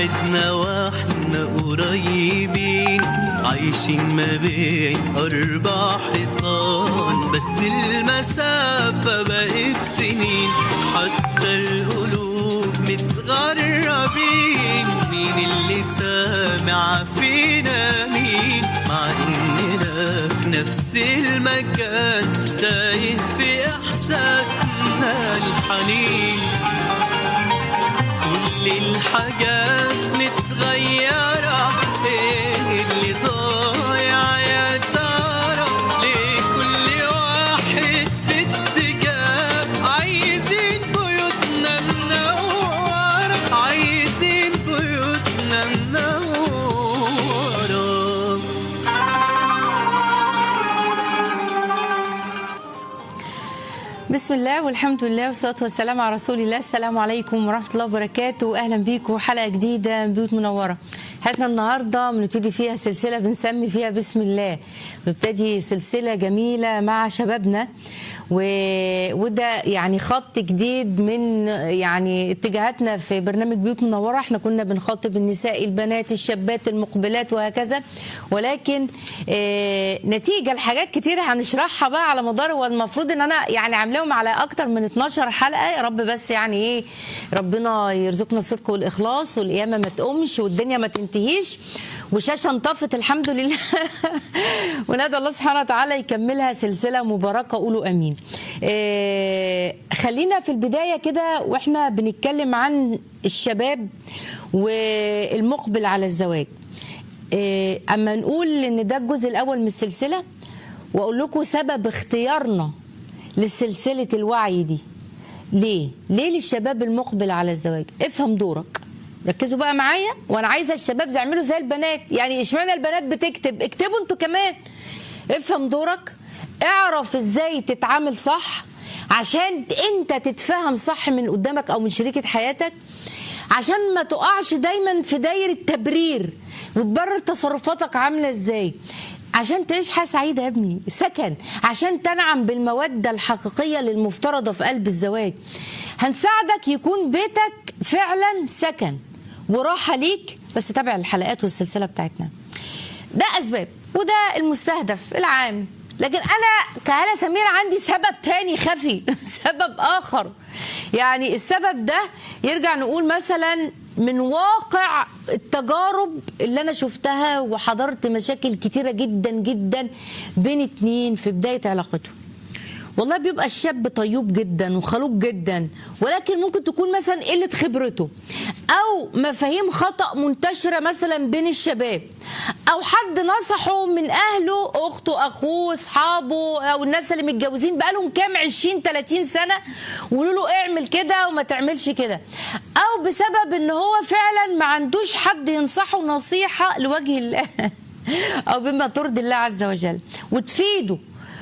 بعدنا واحنا قريبين عايشين ما بين أربع حيطان بس المسافة بقت سنين حتى القلوب متغربين مين اللي سامع فينا مين مع إننا في نفس المكان تايه في إحساسنا الحنين كل الحاجات متغيرة ايه اللي ضايع يا ترى ليه كل واحد في اتجاه عايزين بيوتنا منورة عايزين بيوتنا منورة بسم الله والحمد لله والصلاة والسلام على رسول الله السلام عليكم ورحمة الله وبركاته أهلا بيكم حلقة جديدة من بيوت منورة حلقتنا النهاردة بنبتدي فيها سلسلة بنسمي فيها بسم الله بنبتدي سلسلة جميلة مع شبابنا و... وده يعني خط جديد من يعني اتجاهاتنا في برنامج بيوت منورة احنا كنا بنخاطب النساء البنات الشابات المقبلات وهكذا ولكن اه نتيجة لحاجات كتير هنشرحها بقى على مدار والمفروض ان انا يعني عاملاهم على اكتر من 12 حلقة يا رب بس يعني ايه ربنا يرزقنا الصدق والاخلاص والقيامة ما تقومش والدنيا ما تنتهيش وشاشة انطفت الحمد لله وندعو الله سبحانه وتعالى يكملها سلسلة مباركة قولوا امين آه خلينا في البداية كده واحنا بنتكلم عن الشباب والمقبل على الزواج آه اما نقول ان ده الجزء الاول من السلسلة واقول لكم سبب اختيارنا لسلسلة الوعي دي ليه ليه للشباب المقبل على الزواج افهم دورك ركزوا بقى معايا وانا عايزه الشباب يعملوا زي البنات يعني اشمعنى البنات بتكتب اكتبوا انتوا كمان افهم دورك اعرف ازاي تتعامل صح عشان انت تتفهم صح من قدامك او من شريكة حياتك عشان ما تقعش دايما في دايرة تبرير وتبرر تصرفاتك عاملة ازاي عشان تعيش حياة سعيدة يا ابني سكن عشان تنعم بالمودة الحقيقية للمفترضة في قلب الزواج هنساعدك يكون بيتك فعلا سكن وراحة ليك بس تابع الحلقات والسلسلة بتاعتنا ده أسباب وده المستهدف العام لكن أنا كهالة سمير عندي سبب تاني خفي سبب آخر يعني السبب ده يرجع نقول مثلا من واقع التجارب اللي انا شفتها وحضرت مشاكل كتيره جدا جدا بين اتنين في بدايه علاقتهم والله بيبقى الشاب طيوب جدا وخلوق جدا ولكن ممكن تكون مثلا قله خبرته او مفاهيم خطا منتشره مثلا بين الشباب او حد نصحه من اهله اخته اخوه اصحابه او الناس اللي متجوزين بقالهم كام 20 30 سنه وقولوا له اعمل كده وما تعملش كده او بسبب ان هو فعلا ما عندوش حد ينصحه نصيحه لوجه الله او بما ترضي الله عز وجل وتفيده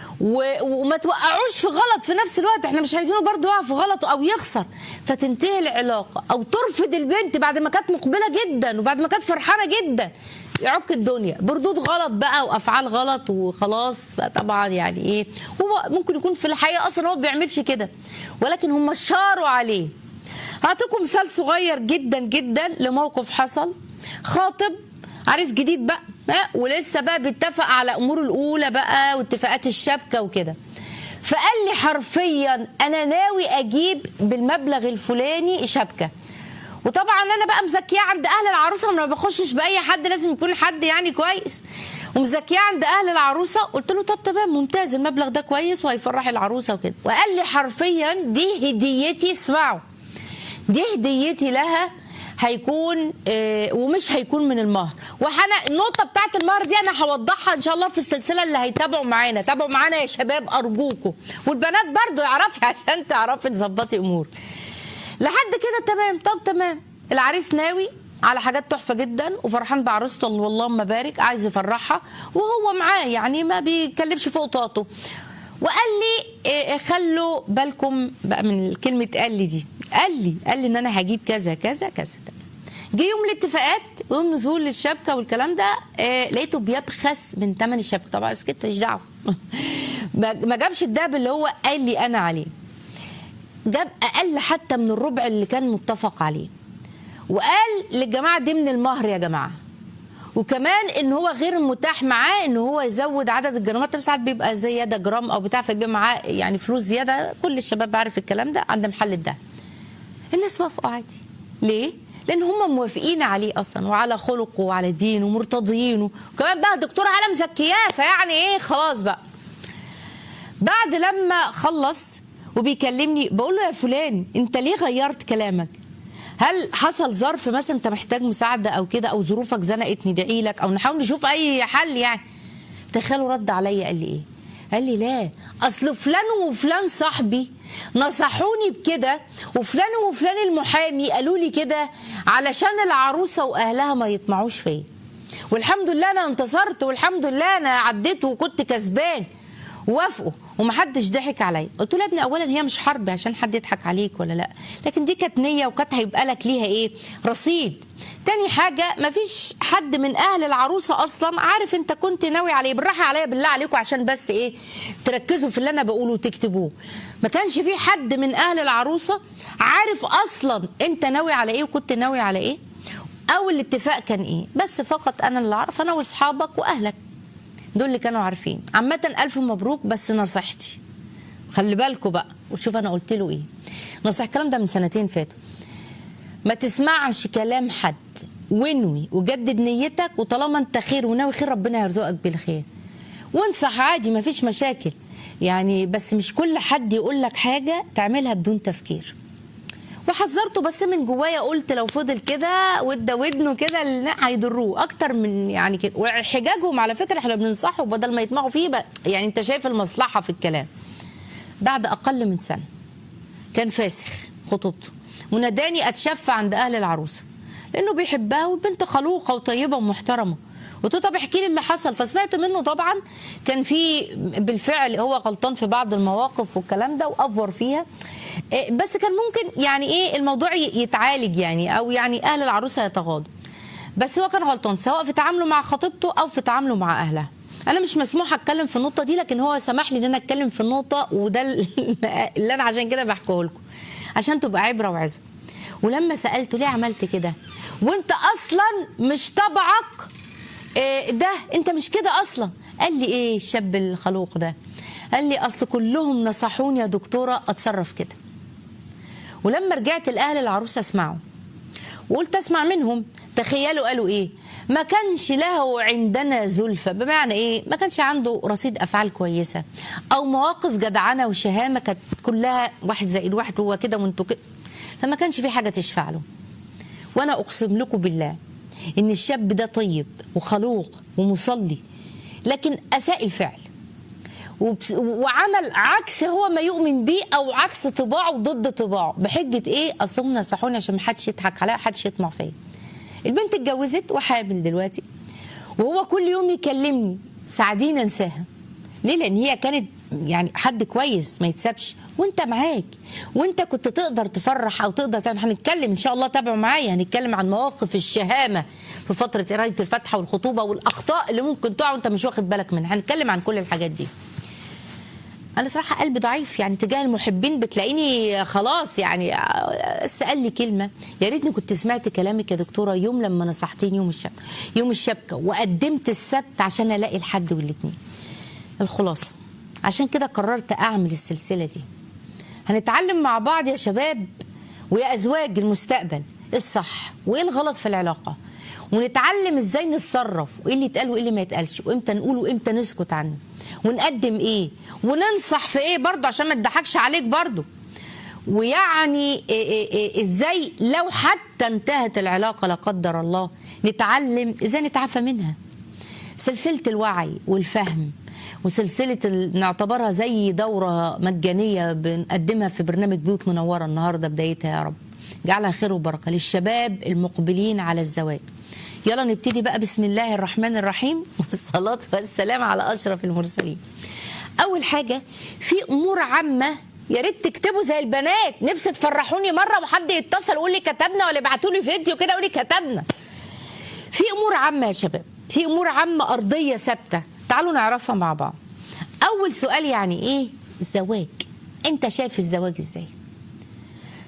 وما توقعوش في غلط في نفس الوقت احنا مش عايزينه برضه يقع في غلط او يخسر فتنتهي العلاقه او ترفض البنت بعد ما كانت مقبله جدا وبعد ما كانت فرحانه جدا يعك الدنيا بردود غلط بقى وافعال غلط وخلاص بقى طبعا يعني ايه هو ممكن يكون في الحقيقه اصلا هو ما بيعملش كده ولكن هم شاروا عليه هعطيكم مثال صغير جدا جدا لموقف حصل خاطب عريس جديد بقى ولسه بقى بيتفق على اموره الاولى بقى واتفاقات الشبكه وكده فقال لي حرفيا انا ناوي اجيب بالمبلغ الفلاني شبكه وطبعا انا بقى مزكيه عند اهل العروسه ما بخشش باي حد لازم يكون حد يعني كويس ومزكيه عند اهل العروسه قلت له طب تمام ممتاز المبلغ ده كويس وهيفرح العروسه وكده وقال لي حرفيا دي هديتي اسمعوا دي هديتي لها هيكون آه ومش هيكون من المهر وحنا النقطة بتاعت المهر دي أنا هوضحها إن شاء الله في السلسلة اللي هيتابعوا معانا تابعوا معانا يا شباب أرجوكم والبنات برضو اعرفي عشان تعرفي تظبطي أمور لحد كده تمام طب تمام العريس ناوي على حاجات تحفة جدا وفرحان بعروسته والله ما بارك عايز يفرحها وهو معاه يعني ما بيتكلمش فوق طاقته وقال لي إيه خلوا بالكم بقى من كلمة قال لي دي قال لي قال لي ان انا هجيب كذا كذا كذا جه يوم الاتفاقات ويوم نزول الشبكه والكلام ده آه لقيته بيبخس من ثمن الشبكه طبعا سكت ماليش دعوه ما جابش الدهب اللي هو قال لي انا عليه جاب اقل حتى من الربع اللي كان متفق عليه وقال للجماعه دي من المهر يا جماعه وكمان ان هو غير متاح معاه ان هو يزود عدد الجرامات ساعات بيبقى زياده جرام او بتاع فبيبقى معاه يعني فلوس زياده كل الشباب عارف الكلام ده عند محل الدهب الناس وافقوا عادي ليه لان هم موافقين عليه اصلا وعلى خلقه وعلى دينه ومرتضيينه وكمان بقى الدكتور عالم زكياه فيعني ايه خلاص بقى بعد لما خلص وبيكلمني بقول له يا فلان انت ليه غيرت كلامك هل حصل ظرف مثلا انت محتاج مساعده او كده او ظروفك زنقت ندعي لك او نحاول نشوف اي حل يعني تخيلوا رد عليا قال لي ايه قال لي لا اصل فلان وفلان صاحبي نصحوني بكده وفلان وفلان المحامي قالوا لي كده علشان العروسه واهلها ما يطمعوش فيا والحمد لله انا انتصرت والحمد لله انا عديت وكنت كسبان وافقوا ومحدش ضحك عليا قلت له يا ابني اولا هي مش حرب عشان حد يضحك عليك ولا لا لكن دي كانت نيه وكانت هيبقى لك ليها ايه رصيد تاني حاجة مفيش حد من أهل العروسة أصلا عارف أنت كنت ناوي عليه بالراحة عليا بالله عليكم عشان بس إيه تركزوا في اللي أنا بقوله وتكتبوه ما كانش في حد من أهل العروسة عارف أصلا أنت ناوي على إيه وكنت ناوي على إيه أو الاتفاق كان إيه بس فقط أنا اللي أعرف أنا وأصحابك وأهلك دول اللي كانوا عارفين عامة ألف مبروك بس نصيحتي خلي بالكوا بقى وشوف أنا قلت له إيه نصيحة الكلام ده من سنتين فاتوا ما تسمعش كلام حد وانوي وجدد نيتك وطالما انت خير وناوي خير ربنا يرزقك بالخير وانصح عادي ما فيش مشاكل يعني بس مش كل حد يقول لك حاجة تعملها بدون تفكير وحذرته بس من جوايا قلت لو فضل كده وادى ودنه كده لا هيضروه اكتر من يعني كده وحجاجهم على فكره احنا بننصحه بدل ما يطمعوا فيه بقى يعني انت شايف المصلحه في الكلام بعد اقل من سنه كان فاسخ خطوبته وناداني اتشفى عند اهل العروسه لانه بيحبها والبنت خلوقه وطيبه ومحترمه قلت له طب احكي لي اللي حصل فسمعت منه طبعا كان في بالفعل هو غلطان في بعض المواقف والكلام ده وافور فيها إيه، بس كان ممكن يعني ايه الموضوع ي- يتعالج يعني او يعني اهل العروسه يتغاضوا بس هو كان غلطان سواء في تعامله مع خطيبته او في تعامله مع اهلها انا مش مسموح اتكلم في النقطه دي لكن هو سمح لي ان انا اتكلم في النقطه وده اللي انا عشان كده بحكيه لكم عشان تبقى عبره وعظه ولما سالته ليه عملت كده وانت اصلا مش طبعك إيه ده انت مش كده اصلا قال لي ايه الشاب الخلوق ده قال لي اصل كلهم نصحوني يا دكتوره اتصرف كده ولما رجعت لاهل العروسه اسمعوا وقلت اسمع منهم تخيلوا قالوا ايه ما كانش له عندنا زلفى بمعنى ايه ما كانش عنده رصيد افعال كويسه او مواقف جدعنه وشهامه كانت كلها واحد زائد واحد هو كده وانتوا كده فما كانش في حاجه تشفع له وانا اقسم لكم بالله ان الشاب ده طيب وخلوق ومصلي لكن اساء الفعل وبس- وعمل عكس هو ما يؤمن بيه او عكس طباعه ضد طباعه بحجه ايه اصل هم نصحوني عشان ما حدش يضحك عليا محدش يطمع فيا البنت اتجوزت وحامل دلوقتي وهو كل يوم يكلمني ساعديني انساها ليه لان هي كانت يعني حد كويس ما يتسابش وانت معاك وانت كنت تقدر تفرح او تقدر تعمل هنتكلم ان شاء الله تابعوا معايا هنتكلم عن مواقف الشهامه في فتره قرايه الفاتحه والخطوبه والاخطاء اللي ممكن تقع وانت مش واخد بالك منها هنتكلم عن كل الحاجات دي انا صراحه قلبي ضعيف يعني تجاه المحبين بتلاقيني خلاص يعني بس قال لي كلمه يا ريتني كنت سمعت كلامك يا دكتوره يوم لما نصحتيني يوم الشبكه يوم الشبكه وقدمت السبت عشان الاقي الحد والاثنين الخلاصه عشان كده قررت اعمل السلسله دي هنتعلم مع بعض يا شباب ويا ازواج المستقبل إيه الصح وايه الغلط في العلاقه ونتعلم ازاي نتصرف وايه اللي يتقال وايه اللي ما يتقالش وامتى نقول وامتى نسكت عنه ونقدم ايه وننصح في ايه برضه عشان ما تضحكش عليك برضه ويعني إيه إيه إيه ازاي لو حتى انتهت العلاقه لا قدر الله نتعلم ازاي نتعافى منها سلسله الوعي والفهم وسلسله ال- نعتبرها زي دوره مجانيه بنقدمها في برنامج بيوت منوره النهارده بدايتها يا رب جعلها خير وبركه للشباب المقبلين على الزواج يلا نبتدي بقى بسم الله الرحمن الرحيم والصلاه والسلام على اشرف المرسلين اول حاجه في امور عامه يا ريت تكتبوا زي البنات نفسي تفرحوني مره وحد يتصل يقول لي كتبنا ولا يبعتوا لي فيديو كده يقول لي كتبنا في امور عامه يا شباب في امور عامه ارضيه ثابته تعالوا نعرفها مع بعض اول سؤال يعني ايه الزواج انت شايف الزواج ازاي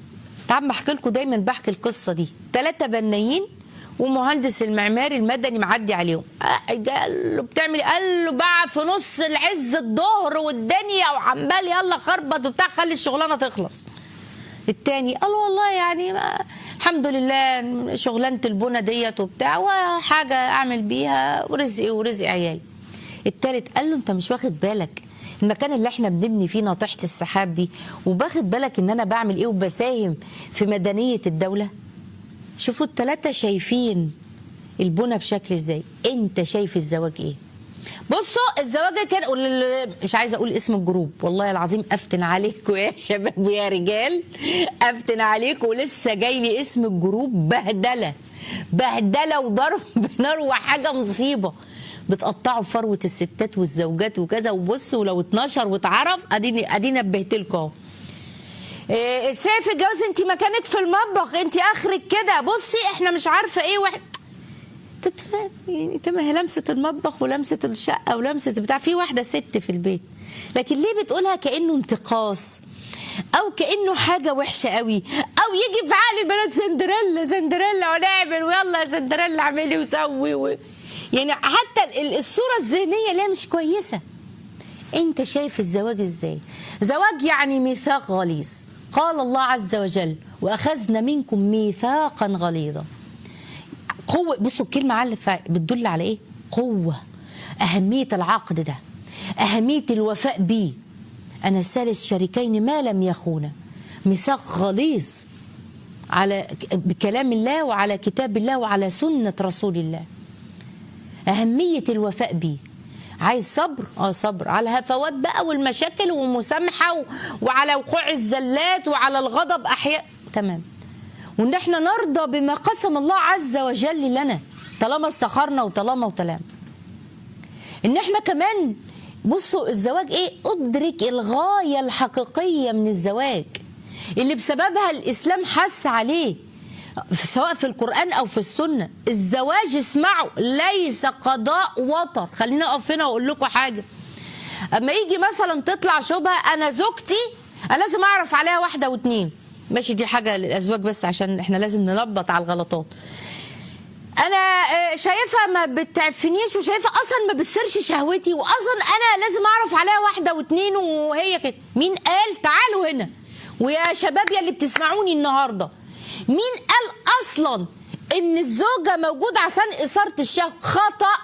تعال بحكي لكم دايما بحكي القصه دي ثلاثه بنايين ومهندس المعماري المدني معدي عليهم آه، قال له بتعمل إيه؟ قال له بقى في نص العز الظهر والدنيا وعمال يلا خربط وبتاع خلي الشغلانه تخلص التاني قال له والله يعني ما الحمد لله شغلانه البنا ديت وبتاع وحاجه اعمل بيها ورزقي ورزق عيالي التالت قال له انت مش واخد بالك المكان اللي احنا بنبني فيه ناطحه السحاب دي وباخد بالك ان انا بعمل ايه وبساهم في مدنيه الدوله شوفوا التلاتة شايفين البنى بشكل ازاي انت شايف الزواج ايه بصوا الزواج كان وال- مش عايزه اقول اسم الجروب والله العظيم افتن عليكم يا شباب ويا رجال افتن عليكم ولسه جاي لي اسم الجروب بهدله بهدله وضرب نار وحاجه مصيبه بتقطعوا في فروه الستات والزوجات وكذا وبصوا ولو اتنشر واتعرف اديني اديني نبهت لكم اهو إيه، سيف الجواز انت مكانك في المطبخ انت اخرك كده بصي احنا مش عارفه ايه واحد طب تمام يعني تمام هي لمسه المطبخ ولمسه الشقه ولمسه بتاع في واحده ست في البيت لكن ليه بتقولها كانه انتقاص او كانه حاجه وحشه قوي او يجي في عقل البنات سندريلا سندريلا ونعمل ويلا يا سندريلا اعملي وسوي و... يعني حتى ال- الصوره الذهنيه اللي هي مش كويسه انت شايف الزواج ازاي زواج يعني ميثاق غليظ قال الله عز وجل واخذنا منكم ميثاقا غليظا قوة بصوا الكلمة على بتدل على ايه؟ قوة أهمية العقد ده أهمية الوفاء بيه أنا ثالث شريكين ما لم يخونا ميثاق غليظ على بكلام الله وعلى كتاب الله وعلى سنة رسول الله أهمية الوفاء بيه عايز صبر اه صبر على الهفوات بقى والمشاكل ومسامحة و... وعلى وقوع الزلات وعلى الغضب أحياء تمام وان احنا نرضى بما قسم الله عز وجل لنا طالما استخرنا وطالما وطالما ان احنا كمان بصوا الزواج ايه ادرك الغايه الحقيقيه من الزواج اللي بسببها الاسلام حث عليه سواء في القران او في السنه الزواج اسمعوا ليس قضاء وطر خليني اقف هنا واقول لكم حاجه اما يجي مثلا تطلع شبهه انا زوجتي انا لازم اعرف عليها واحده واتنين ماشي دي حاجه للازواج بس عشان احنا لازم ننبط على الغلطات انا آه، شايفها ما بتعفنيش وشايفها اصلا ما بتسرش شهوتي واصلا انا لازم اعرف عليها واحده واتنين وهي كده مين قال تعالوا هنا ويا شباب يا اللي بتسمعوني النهارده مين قال اصلا ان الزوجه موجوده عشان اثاره الشهوه خطأ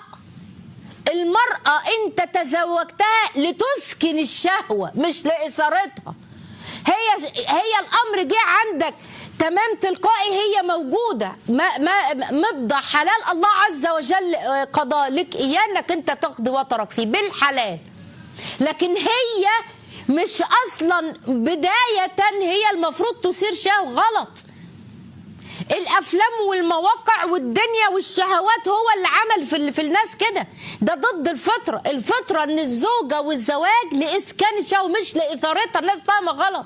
المرأة أنت تزوجتها لتسكن الشهوة مش لإثارتها هي هي الأمر جه عندك تمام تلقائي هي موجودة ما ما مبضى حلال الله عز وجل آه، قضى لك إياه إنك أنت تقضي وطرك فيه بالحلال لكن هي مش أصلا بداية هي المفروض تثير شهوة غلط الافلام والمواقع والدنيا والشهوات هو اللي عمل في ال- في الناس كده ده ضد الفطره الفطره ان الزوجه والزواج لاسكان الشهوه مش لاثارتها الناس فاهمه غلط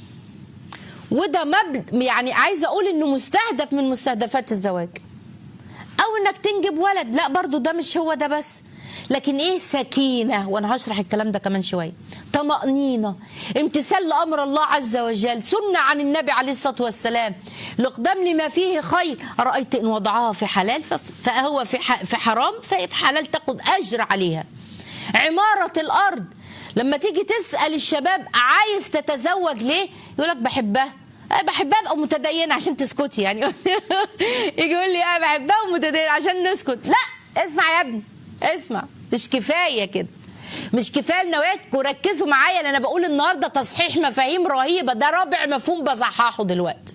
وده مبل يعني عايزه اقول انه مستهدف من مستهدفات الزواج او انك تنجب ولد لا برضو ده مش هو ده بس لكن ايه سكينه وانا هشرح الكلام ده كمان شويه طمأنينة امتثال لأمر الله عز وجل سنة عن النبي عليه الصلاة والسلام لقدام لما فيه خير أرأيت إن وضعها في حلال فف- فهو في ح- في حرام فهي في حلال تاخد أجر عليها عمارة الأرض لما تيجي تسأل الشباب عايز تتزوج ليه يقول لك بحبها أه بحبها ابقى متدينه عشان تسكتي يعني يجي يقول لي اه بحبها ومتدينه عشان نسكت لا اسمع يا ابني اسمع مش كفايه كده مش كفايه النواياكم وركزوا معايا لان انا بقول النهارده تصحيح مفاهيم رهيبه ده رابع مفهوم بصححه دلوقتي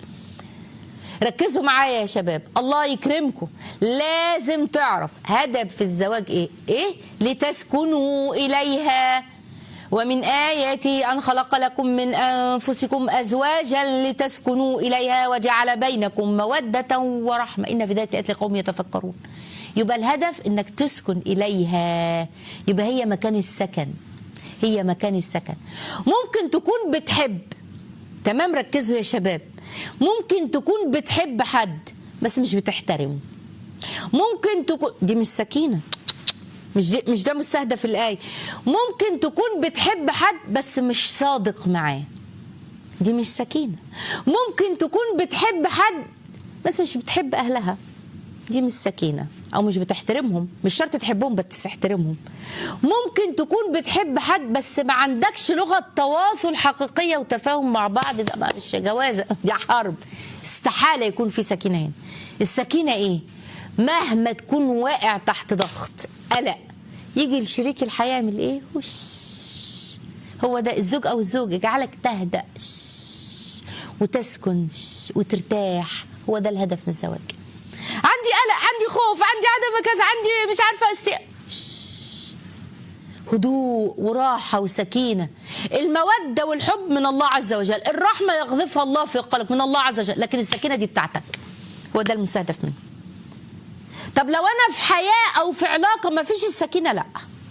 ركزوا معايا يا شباب الله يكرمكم لازم تعرف هدف في الزواج ايه ايه لتسكنوا اليها ومن آياته أن خلق لكم من أنفسكم أزواجا لتسكنوا إليها وجعل بينكم مودة ورحمة إن في ذلك لآيات لقوم يتفكرون يبقى الهدف إنك تسكن إليها يبقى هي مكان السكن هي مكان السكن ممكن تكون بتحب تمام ركزوا يا شباب ممكن تكون بتحب حد بس مش بتحترمه ممكن تكون دي مش سكينه مش دي مش ده مستهدف الآية ممكن تكون بتحب حد بس مش صادق معاه دي مش سكينة ممكن تكون بتحب حد بس مش بتحب أهلها دي مش سكينة أو مش بتحترمهم مش شرط تحبهم بس تحترمهم ممكن تكون بتحب حد بس ما عندكش لغة تواصل حقيقية وتفاهم مع بعض ده معلش جوازة دي حرب استحالة يكون في سكينة هنا السكينة إيه مهما تكون واقع تحت ضغط قلق يجي لشريك الحياة يعمل إيه وش هو ده الزوج او الزوجه يجعلك تهدأ شش، وتسكن شش، وترتاح هو ده الهدف من الزواج عندي قلق عندي خوف عندي عدم كذا عندي مش عارفه است... شش. هدوء وراحة وسكينة المودة والحب من الله عز وجل الرحمة يغذفها الله في قلبك من الله عز وجل لكن السكينة دي بتاعتك هو ده المستهدف منه طب لو أنا في حياة أو في علاقة ما فيش السكينة لأ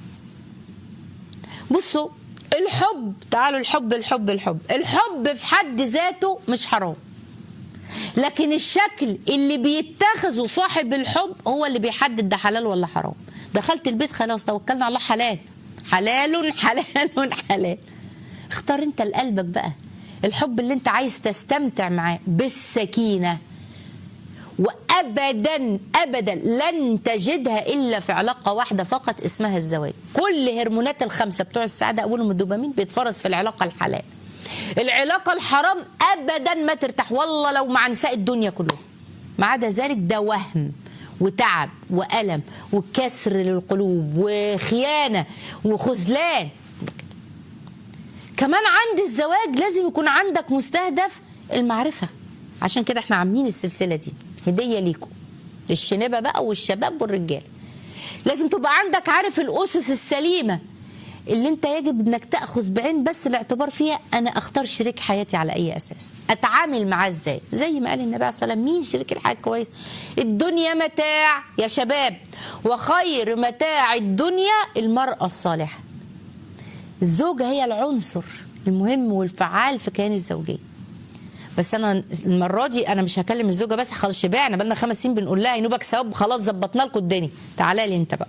بصوا الحب تعالوا الحب الحب الحب الحب في حد ذاته مش حرام لكن الشكل اللي بيتخذه صاحب الحب هو اللي بيحدد ده حلال ولا حرام دخلت البيت خلاص توكلنا على الله حلال حلال حلال حلال اختار انت لقلبك بقى الحب اللي انت عايز تستمتع معاه بالسكينه وابدا ابدا لن تجدها الا في علاقه واحده فقط اسمها الزواج كل هرمونات الخمسه بتوع السعاده اولهم الدوبامين بيتفرز في العلاقه الحلال العلاقه الحرام ابدا ما ترتاح والله لو مع نساء الدنيا كلهم ما عدا ذلك ده وهم وتعب والم وكسر للقلوب وخيانه وخذلان كمان عند الزواج لازم يكون عندك مستهدف المعرفة عشان كده احنا عاملين السلسلة دي هدية ليكم للشنبة بقى والشباب والرجال لازم تبقى عندك عارف الأسس السليمة اللي انت يجب انك تاخذ بعين بس الاعتبار فيها انا اختار شريك حياتي على اي اساس اتعامل معاه ازاي زي ما قال النبي عليه الصلاه والسلام مين شريك الحياه كويس الدنيا متاع يا شباب وخير متاع الدنيا المراه الصالحه الزوجة هي العنصر المهم والفعال في كيان الزوجية بس انا المره دي انا مش هكلم الزوجه بس خلاص شبعنا بقالنا خمس سنين بنقول لها ينوبك ثواب خلاص ظبطنا لكم الدنيا تعالى لي انت بقى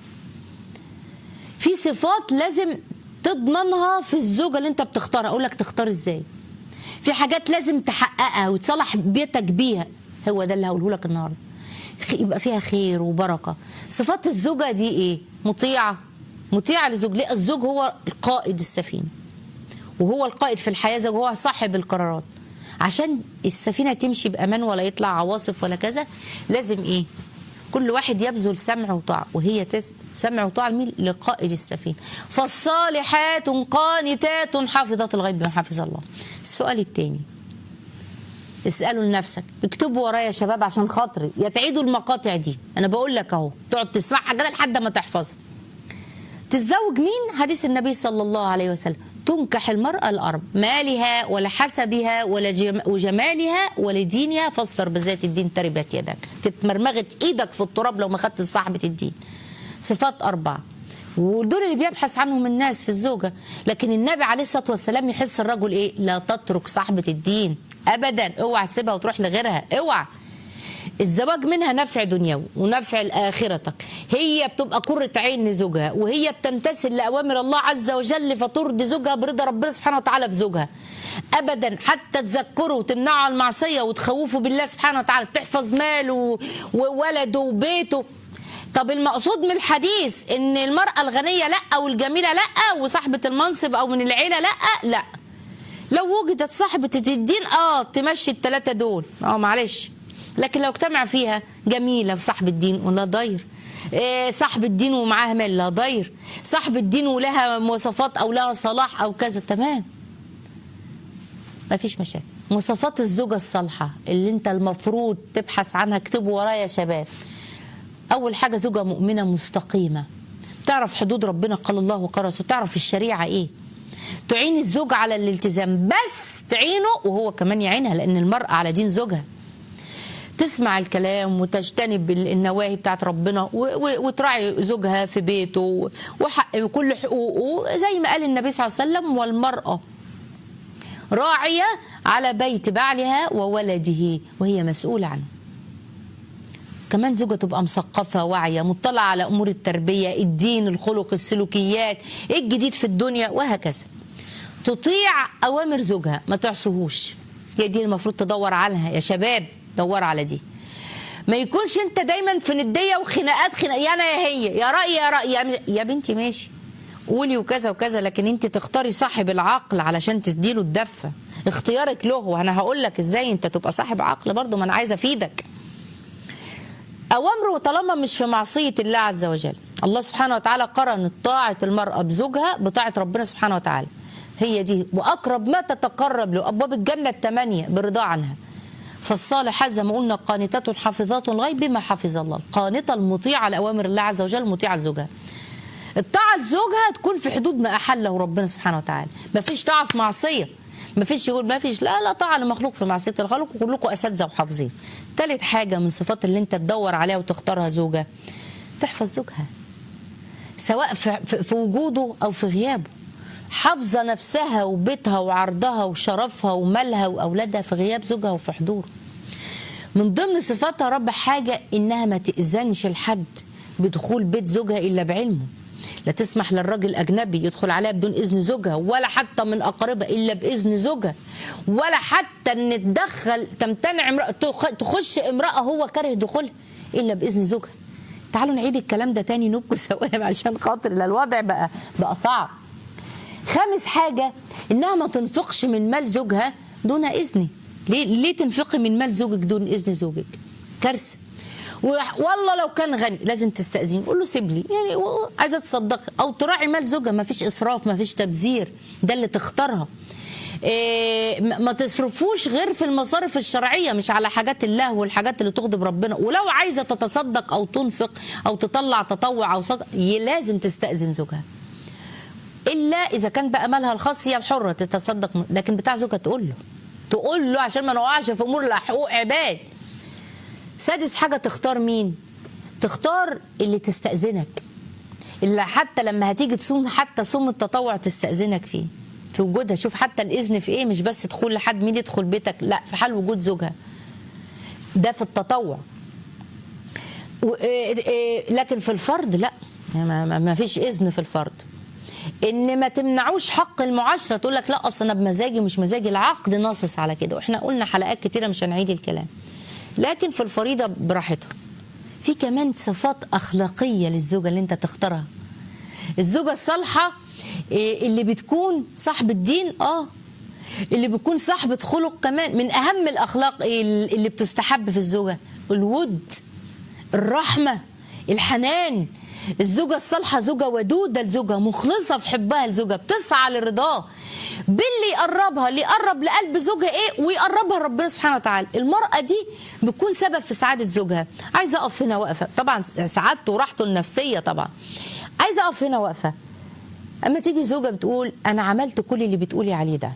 في صفات لازم تضمنها في الزوجه اللي انت بتختارها اقول لك تختار ازاي في حاجات لازم تحققها وتصلح بيتك بيها هو ده اللي هقوله لك النهارده خ- يبقى فيها خير وبركه صفات الزوجه دي ايه مطيعه مطيعه لزوج ليه الزوج هو القائد السفينه وهو القائد في الحياه زوج هو صاحب القرارات عشان السفينه تمشي بامان ولا يطلع عواصف ولا كذا لازم ايه كل واحد يبذل سمع وطاعة وهي تثبت سمع وطاعة لمين لقائد السفينة فالصالحات قانتات حافظات الغيب بما حفظ الله السؤال الثاني اسألوا لنفسك اكتبوا ورايا يا شباب عشان خاطري يا تعيدوا المقاطع دي انا بقول لك اهو تقعد تسمعها كده لحد ما تحفظها تتزوج مين حديث النبي صلى الله عليه وسلم تنكح المرأة الأرب مالها ولا حسبها ولا جم... وجمالها ولا دينها فاصفر بذات الدين تربت يدك تتمرمغت ايدك في التراب لو ما خدت صاحبة الدين صفات أربعة ودول اللي بيبحث عنهم الناس في الزوجة لكن النبي عليه الصلاة والسلام يحس الرجل ايه لا تترك صاحبة الدين أبدا اوعى تسيبها وتروح لغيرها اوعى الزواج منها نفع دنيوي ونفع لآخرتك هي بتبقى قرة عين لزوجها وهي بتمتثل لأوامر الله عز وجل فترضي زوجها برضا ربنا سبحانه وتعالى في زوجها أبدا حتى تذكره وتمنعه عن المعصية وتخوفه بالله سبحانه وتعالى تحفظ ماله وولده وبيته طب المقصود من الحديث ان المرأة الغنية لا والجميلة لا وصاحبة المنصب او من العيلة لا لا لو وجدت صاحبة الدين اه تمشي الثلاثة دول اه معلش لكن لو اجتمع فيها جميلة وصاحب الدين ولا ضير إيه صاحب الدين ومعاها مال لا ضير صاحب الدين ولها مواصفات او لها صلاح او كذا تمام ما فيش مشاكل مواصفات الزوجة الصالحة اللي انت المفروض تبحث عنها اكتبوا ورايا يا شباب اول حاجة زوجة مؤمنة مستقيمة تعرف حدود ربنا قال الله وقال رسوله تعرف الشريعة ايه تعين الزوج على الالتزام بس تعينه وهو كمان يعينها لان المرأة على دين زوجها تسمع الكلام وتجتنب النواهي بتاعت ربنا و- و- وتراعي زوجها في بيته وحق كل حقوقه زي ما قال النبي صلى الله عليه وسلم والمرأة راعية على بيت بعلها وولده وهي مسؤولة عنه كمان زوجة تبقى مثقفة واعية مطلعة على أمور التربية الدين الخلق السلوكيات إيه الجديد في الدنيا وهكذا تطيع اوامر زوجها ما تعصهوش هي دي المفروض تدور عنها يا شباب دور على دي ما يكونش انت دايما في نديه وخناقات خناق يا انا يا هي يا راي يا راي يا, يا بنتي ماشي قولي وكذا وكذا لكن انت تختاري صاحب العقل علشان تديله الدفه اختيارك له وانا هقول لك ازاي انت تبقى صاحب عقل برضه ما انا عايزه افيدك أوامره طالما مش في معصية الله عز وجل الله سبحانه وتعالى قرن طاعة المرأة بزوجها بطاعة ربنا سبحانه وتعالى هي دي وأقرب ما تتقرب له أبواب الجنة الثمانية بالرضا عنها فالصالحات زي ما قلنا قانتات حافظات الغيب بما حفظ الله القانتة المطيعة لأوامر الله عز وجل مطيعة لزوجها الطاعة لزوجها تكون في حدود ما أحله ربنا سبحانه وتعالى ما فيش طاعة في معصية ما فيش يقول ما فيش لا لا طاعة لمخلوق في معصية الخلق وكلكم أساتذة وحافظين تالت حاجة من صفات اللي انت تدور عليها وتختارها زوجة تحفظ زوجها سواء في, في, في وجوده أو في غيابه حافظة نفسها وبيتها وعرضها وشرفها ومالها وأولادها في غياب زوجها وفي حضوره من ضمن صفاتها رب حاجة إنها ما تأذنش لحد بدخول بيت زوجها إلا بعلمه لا تسمح للراجل الأجنبي يدخل عليها بدون إذن زوجها ولا حتى من أقاربها إلا بإذن زوجها ولا حتى إن تدخل تمتنع امرأة تخ- تخش امرأة هو كاره دخولها إلا بإذن زوجها تعالوا نعيد الكلام ده تاني نبكي سوا عشان خاطر لا الوضع بقى بقى صعب خامس حاجة إنها ما تنفقش من مال زوجها دون إذنه ليه, ليه تنفقي من مال زوجك دون إذن زوجك كارثة و- والله لو كان غني لازم تستأذين قول له سيب لي يعني و- عايزة تصدقي أو تراعي مال زوجها ما فيش إسراف ما فيش تبذير ده اللي تختارها إيه ما ما تصرفوش غير في المصارف الشرعية مش على حاجات الله والحاجات اللي تغضب ربنا ولو عايزة تتصدق أو تنفق أو تطلع تطوع أو صدق لازم تستأذن زوجها الا اذا كان بقى مالها الخاص هي حره تتصدق م- لكن بتاع زوجها تقول له تقول له عشان ما نقعش في امور لا حقوق عباد سادس حاجه تختار مين تختار اللي تستاذنك اللي حتى لما هتيجي تصوم حتى صوم التطوع تستاذنك فيه في وجودها شوف حتى الاذن في ايه مش بس دخول لحد مين يدخل بيتك لا في حال وجود زوجها ده في التطوع و- إيه- إيه- لكن في الفرض لا ما, ما, ما فيش اذن في الفرض ان ما تمنعوش حق المعاشره تقول لك لا اصل انا بمزاجي مش مزاجي العقد ناصص على كده واحنا قلنا حلقات كتيره مش هنعيد الكلام لكن في الفريضه براحتها في كمان صفات اخلاقيه للزوجه اللي انت تختارها الزوجه الصالحه إيه، اللي بتكون صاحب الدين اه اللي بتكون صاحبة خلق كمان من أهم الأخلاق إيه اللي بتستحب في الزوجة الود الرحمة الحنان الزوجة الصالحة زوجة ودودة لزوجها مخلصة في حبها لزوجها بتسعى لرضاه باللي يقربها اللي يقرب لقلب زوجها ايه ويقربها ربنا سبحانه وتعالى المرأة دي بتكون سبب في سعادة زوجها عايزة أقف هنا واقفة طبعا سعادته وراحته النفسية طبعا عايزة أقف هنا واقفة أما تيجي زوجة بتقول أنا عملت كل اللي بتقولي عليه ده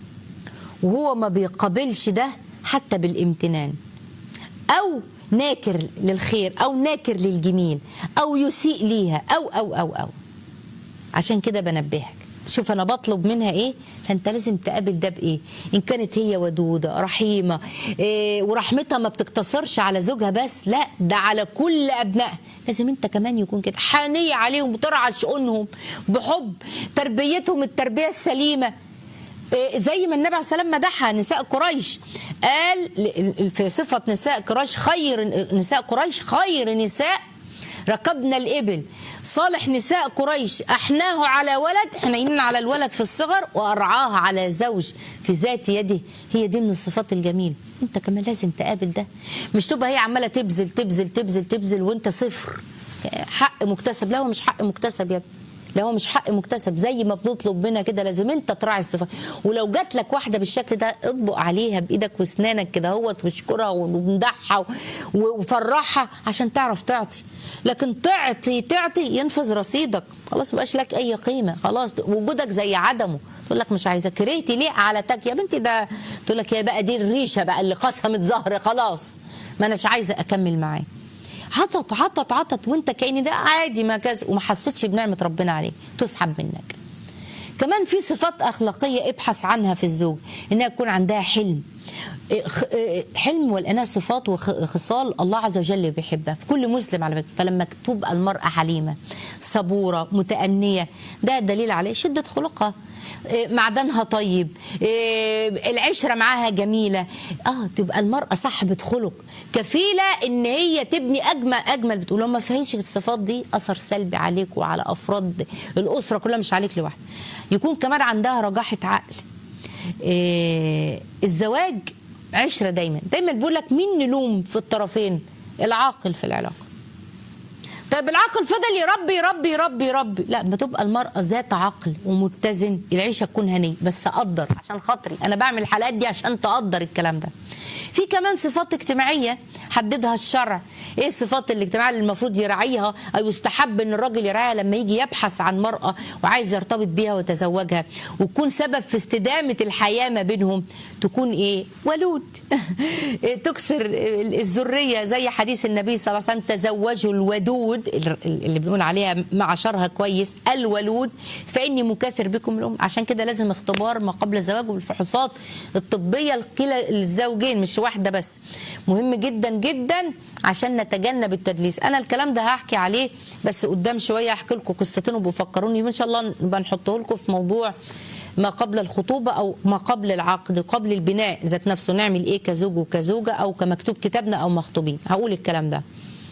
وهو ما بيقابلش ده حتى بالامتنان او ناكر للخير او ناكر للجميل او يسيء ليها او او او او عشان كده بنبهك شوف انا بطلب منها ايه فانت لازم تقابل ده بايه ان كانت هي ودوده رحيمه إيه ورحمتها ما بتقتصرش على زوجها بس لا ده على كل ابنائها لازم انت كمان يكون كده حنيه عليهم بترعى شؤونهم بحب تربيتهم التربيه السليمه إيه زي ما النبي عليه السلام مدحها نساء قريش قال ل- في صفة نساء قريش خير نساء قريش خير نساء ركبنا الإبل صالح نساء قريش أحناه على ولد حنين على الولد في الصغر وأرعاه على زوج في ذات يده هي دي من الصفات الجميلة انت كمان لازم تقابل ده مش تبقى هي عمالة تبذل تبذل تبذل تبذل وانت صفر حق مكتسب لا هو مش حق مكتسب يا ابني لا هو مش حق مكتسب زي ما بنطلب منها كده لازم انت تراعي الصفات ولو جات لك واحده بالشكل ده اطبق عليها بايدك واسنانك كده اهوت واشكرها وامدحها و- وفرحها عشان تعرف تعطي لكن تعطي تعطي ينفذ رصيدك خلاص مبقاش لك اي قيمه خلاص وجودك زي عدمه تقول لك مش عايزه كرهتي ليه على تك يا بنتي ده تقول لك يا بقى دي الريشه بقى اللي قسمت ظهري خلاص ما اناش عايزه اكمل معاه عطت عطت عطت وانت كأن ده عادي ما كذا وما حسيتش بنعمه ربنا عليك تسحب منك كمان في صفات اخلاقيه ابحث عنها في الزوج انها يكون عندها حلم خ- حلم والأناة صفات وخصال الله عز وجل بيحبها في كل مسلم على فكرة فلما تبقى المرأة حليمة صبورة متأنية ده دليل عليه شدة خلقها إيه، معدنها طيب إيه، العشرة معاها جميلة اه تبقى المرأة صاحبة خلق كفيلة ان هي تبني اجمل اجمل بتقول لو ما فيهاش الصفات دي اثر سلبي عليك وعلى افراد الاسرة كلها مش عليك لوحدك يكون كمان عندها رجاحة عقل إيه، الزواج عشرة دايما دايما بيقول لك مين نلوم في الطرفين العاقل في العلاقة طيب العقل فضل يربي يربي يربي يربي لا ما تبقى المرأة ذات عقل ومتزن العيشة تكون هنية بس أقدر عشان خاطري أنا بعمل الحلقات دي عشان تقدر الكلام ده في كمان صفات اجتماعية حددها الشرع ايه الصفات الاجتماعية اللي المفروض يراعيها او يستحب ان الراجل يراعيها لما يجي يبحث عن مرأة وعايز يرتبط بيها ويتزوجها وتكون سبب في استدامة الحياة ما بينهم تكون ايه ولود تكسر الذرية زي حديث النبي صلى الله عليه وسلم تزوجوا الودود اللي بنقول عليها مع شرها كويس الولود فاني مكاثر بكم الام عشان كده لازم اختبار ما قبل الزواج والفحوصات الطبيه لكلا الزوجين مش واحده بس مهم جدا جدا عشان نتجنب التدليس انا الكلام ده هحكي عليه بس قدام شويه احكي لكم قصتين وبفكروني ان شاء الله نبقى نحطه لكم في موضوع ما قبل الخطوبة أو ما قبل العقد قبل البناء ذات نفسه نعمل إيه كزوج وكزوجة أو كمكتوب كتابنا أو مخطوبين هقول الكلام ده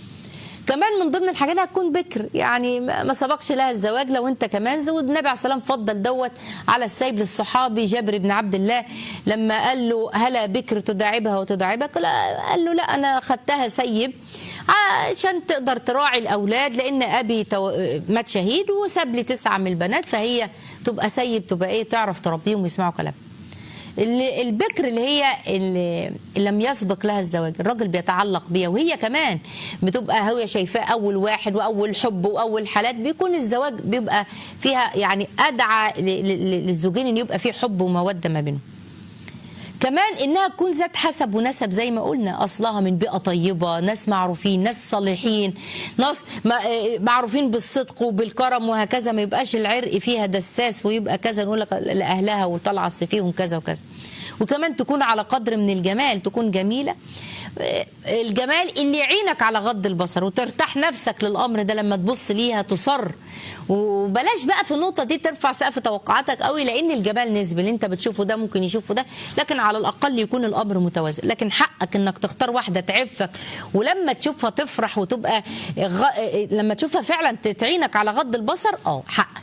كمان من ضمن الحاجات هتكون بكر يعني ما سبقش لها الزواج لو انت كمان زود النبي عليه السلام فضل دوت على السيب للصحابي جابر بن عبد الله لما قال له هلا بكر تداعبها وتداعبك قال له لا انا خدتها سيب عشان تقدر تراعي الاولاد لان ابي تو... مات شهيد وساب لي تسعه من البنات فهي تبقى سيب تبقى ايه تعرف تربيهم ويسمعوا كلام اللي البكر اللي هي اللي لم يسبق لها الزواج الراجل بيتعلق بيها وهي كمان بتبقى هي شايفاه اول واحد واول حب واول حالات بيكون الزواج بيبقى فيها يعني ادعى للزوجين ان يبقى في حب وموده ما بينهم كمان انها تكون ذات حسب ونسب زي ما قلنا اصلها من بيئه طيبه ناس معروفين ناس صالحين ناس معروفين بالصدق وبالكرم وهكذا ما يبقاش العرق فيها دساس ويبقى كذا نقول لك لاهلها وطلع فيهم كذا وكذا وكمان تكون على قدر من الجمال تكون جميله الجمال اللي يعينك على غض البصر وترتاح نفسك للامر ده لما تبص ليها تصر وبلاش بقى في النقطه دي ترفع سقف توقعاتك قوي لان الجمال نسبي اللي انت بتشوفه ده ممكن يشوفه ده لكن على الاقل يكون الامر متوازن لكن حقك انك تختار واحده تعفك ولما تشوفها تفرح وتبقى غ... لما تشوفها فعلا تعينك على غض البصر اه حقك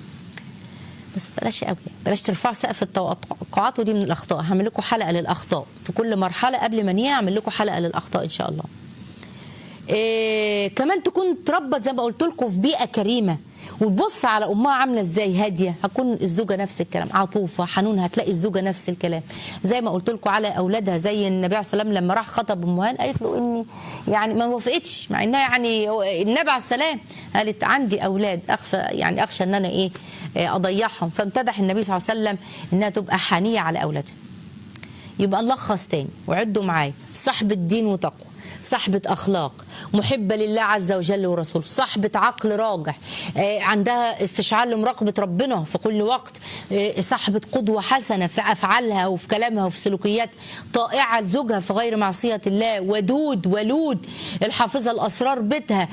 بس بلاش قوي بلاش ترفعوا سقف التوقعات ودي من الاخطاء هعمل لكم حلقه للاخطاء في كل مرحله قبل ما انهيها هعمل لكم حلقه للاخطاء ان شاء الله إيه كمان تكون تربت زي ما قلت لكم في بيئه كريمه وتبص على امها عامله ازاي هاديه هتكون الزوجه نفس الكلام عطوفه حنون هتلاقي الزوجه نفس الكلام زي ما قلت لكم على اولادها زي النبي عليه السلام لما راح خطب ام هان قالت له اني يعني ما وافقتش مع انها يعني النبي عليه السلام قالت عندي اولاد اخفى يعني اخشى ان انا ايه اضيعهم فامتدح النبي صلى الله عليه وسلم انها تبقى حنيه على اولادها يبقى نلخص تاني وعدوا معايا صاحب الدين وتقوى صاحبة أخلاق محبة لله عز وجل ورسوله صاحبة عقل راجح عندها استشعار لمراقبة ربنا في كل وقت صاحبة قدوة حسنة في أفعالها وفي كلامها وفي سلوكيات طائعة لزوجها في غير معصية الله ودود ولود الحافظة الأسرار بيتها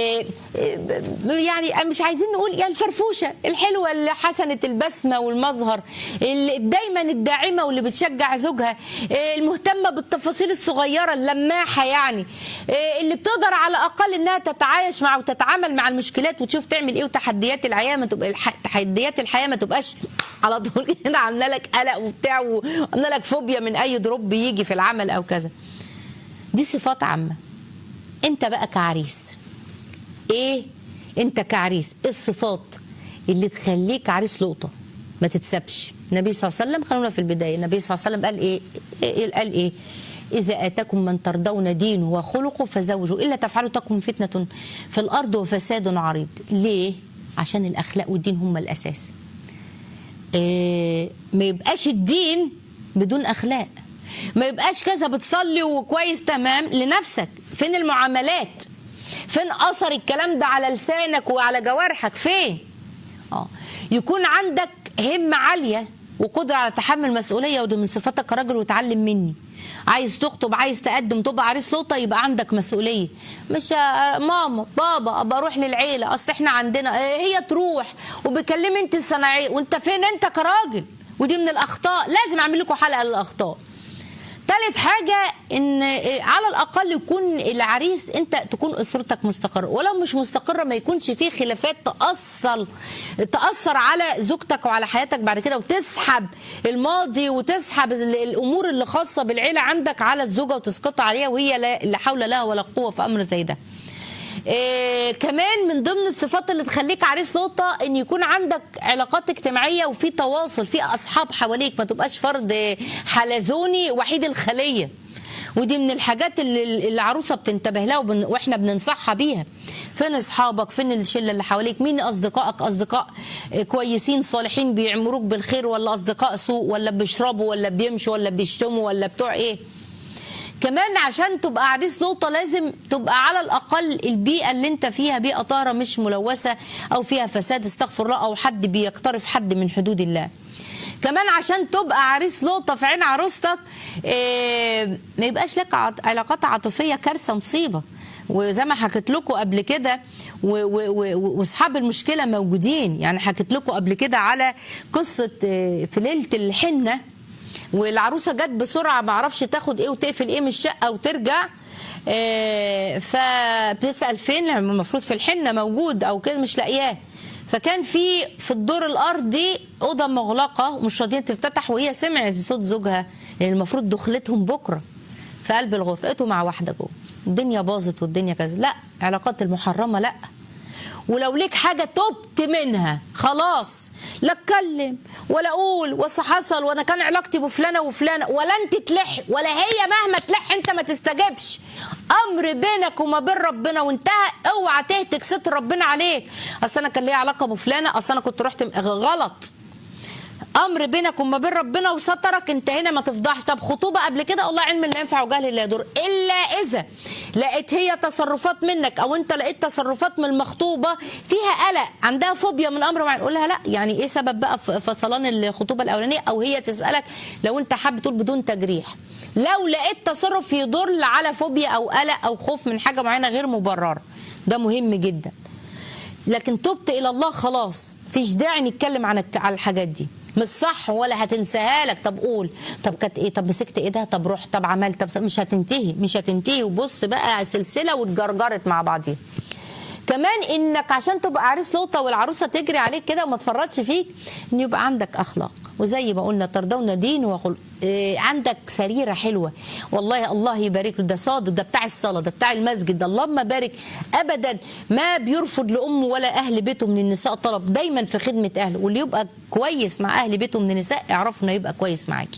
يعني مش عايزين نقول يا الفرفوشة الحلوة اللي حسنة البسمة والمظهر اللي دايما الداعمة واللي بتشجع زوجها المهتمة بالتفاصيل الصغيرة اللماحة يعني اللي بتقدر على الاقل انها تتعايش مع وتتعامل مع المشكلات وتشوف تعمل ايه وتحديات الحياه ما تبقى تحديات الحياه ما تبقاش على طول كده عامله لك قلق وبتاع وعامله لك فوبيا من اي دروب بيجي في العمل او كذا دي صفات عامه انت بقى كعريس ايه انت كعريس ايه الصفات اللي تخليك عريس لقطه ما تتسبش النبي صلى الله عليه وسلم خلونا في البدايه النبي صلى الله عليه وسلم قال ايه, إيه قال ايه إذا آتاكم من ترضون دينه وخلقه فزوجوا إلا تفعلوا تكن فتنة في الأرض وفساد عريض ليه؟ عشان الأخلاق والدين هم الأساس إيه ما يبقاش الدين بدون أخلاق ما يبقاش كذا بتصلي وكويس تمام لنفسك فين المعاملات فين أثر الكلام ده على لسانك وعلى جوارحك فين آه. يكون عندك همة عالية وقدرة على تحمل مسؤولية ودي من صفاتك كراجل وتعلم مني عايز تخطب عايز تقدم تبقى عريس لقطه يبقى عندك مسؤوليه مش آه، ماما بابا ابقى اروح للعيله اصل احنا عندنا آه، هي تروح وبكلمي انت الصناعيه وانت فين انت كراجل ودي من الاخطاء لازم اعمل لكم حلقه للاخطاء تالت حاجة ان على الاقل يكون العريس انت تكون اسرتك مستقرة ولو مش مستقرة ما يكونش فيه خلافات تأثر تأثر على زوجتك وعلى حياتك بعد كده وتسحب الماضي وتسحب ال- الامور اللي خاصة بالعيلة عندك على الزوجة وتسقطها عليها وهي لا لا حول لها ولا قوة في امر زي ده إيه كمان من ضمن الصفات اللي تخليك عريس لقطة ان يكون عندك علاقات اجتماعية وفي تواصل في اصحاب حواليك ما تبقاش فرد حلزوني وحيد الخلية ودي من الحاجات اللي العروسة بتنتبه لها وبن... واحنا بننصحها بيها فين اصحابك فين الشلة اللي حواليك مين اصدقائك اصدقاء كويسين صالحين بيعمروك بالخير ولا اصدقاء سوء ولا بيشربوا ولا بيمشوا ولا بيشتموا ولا بتوع ايه كمان عشان تبقى عريس لقطة لازم تبقى على الأقل البيئة اللي انت فيها بيئة طاهرة مش ملوثة أو فيها فساد استغفر الله أو حد بيقترف حد من حدود الله كمان عشان تبقى عريس لقطة في عين عروستك إيه ما يبقاش لك عط- علاقات عاطفية كارثة مصيبة وزي ما حكيت لكم قبل كده و- و- و- واصحاب المشكله موجودين يعني حكيت لكم قبل كده على قصه آه، في ليله الحنه والعروسه جت بسرعه ما اعرفش تاخد ايه وتقفل ايه من الشقه وترجع آه، فبتسال فين المفروض في الحنه موجود او كده مش لاقياه فكان في في الدور الارضي اوضه مغلقه ومش راضيين تفتتح وهي سمعت صوت زوجها لان المفروض دخلتهم بكره في قلب الغرفه لقيته مع واحده جوه الدنيا باظت والدنيا كذا لا علاقات المحرمه لا ولو ليك حاجة تبت منها خلاص لا اتكلم ولا اقول وص حصل وانا كان علاقتي بفلانة وفلانة ولا انت تلح ولا هي مهما تلح انت ما تستجبش امر بينك وما بين ربنا وانتهى اوعى تهتك ستر ربنا عليك اصل انا كان ليا علاقة بفلانة اصل انا كنت رحت م- غلط امر بينك وما بين ربنا وسترك انت هنا ما تفضحش طب خطوبه قبل كده الله علم لا ينفع وجهل لا يضر الا اذا لقيت هي تصرفات منك او انت لقيت تصرفات من المخطوبه فيها قلق عندها فوبيا من امر معين قولها لا يعني ايه سبب بقى ف- فصلان الخطوبه الاولانيه او هي تسالك لو انت حابب تقول بدون تجريح لو لقيت تصرف يدل على فوبيا او قلق او خوف من حاجه معينه غير مبرره ده مهم جدا لكن تبت الى الله خلاص فيش داعي نتكلم عن الك- على الحاجات دي مش صح ولا هتنساها لك طب قول طب كانت ايه طب مسكت ايدها طب رحت طب عملت طب س- مش هتنتهي مش هتنتهي وبص بقى سلسله واتجرجرت مع بعضيها كمان انك عشان تبقى عريس لقطه والعروسه تجري عليك كده وما تفرطش فيك ان يبقى عندك اخلاق وزي ما قلنا ترضون دين وخلق إيه عندك سريره حلوه والله الله يبارك له ده صادق ده بتاع الصلاه ده بتاع المسجد ده اللهم بارك ابدا ما بيرفض لامه ولا اهل بيته من النساء طلب دايما في خدمه اهله واللي يبقى كويس مع اهل بيته من النساء اعرفوا انه يبقى كويس معاكي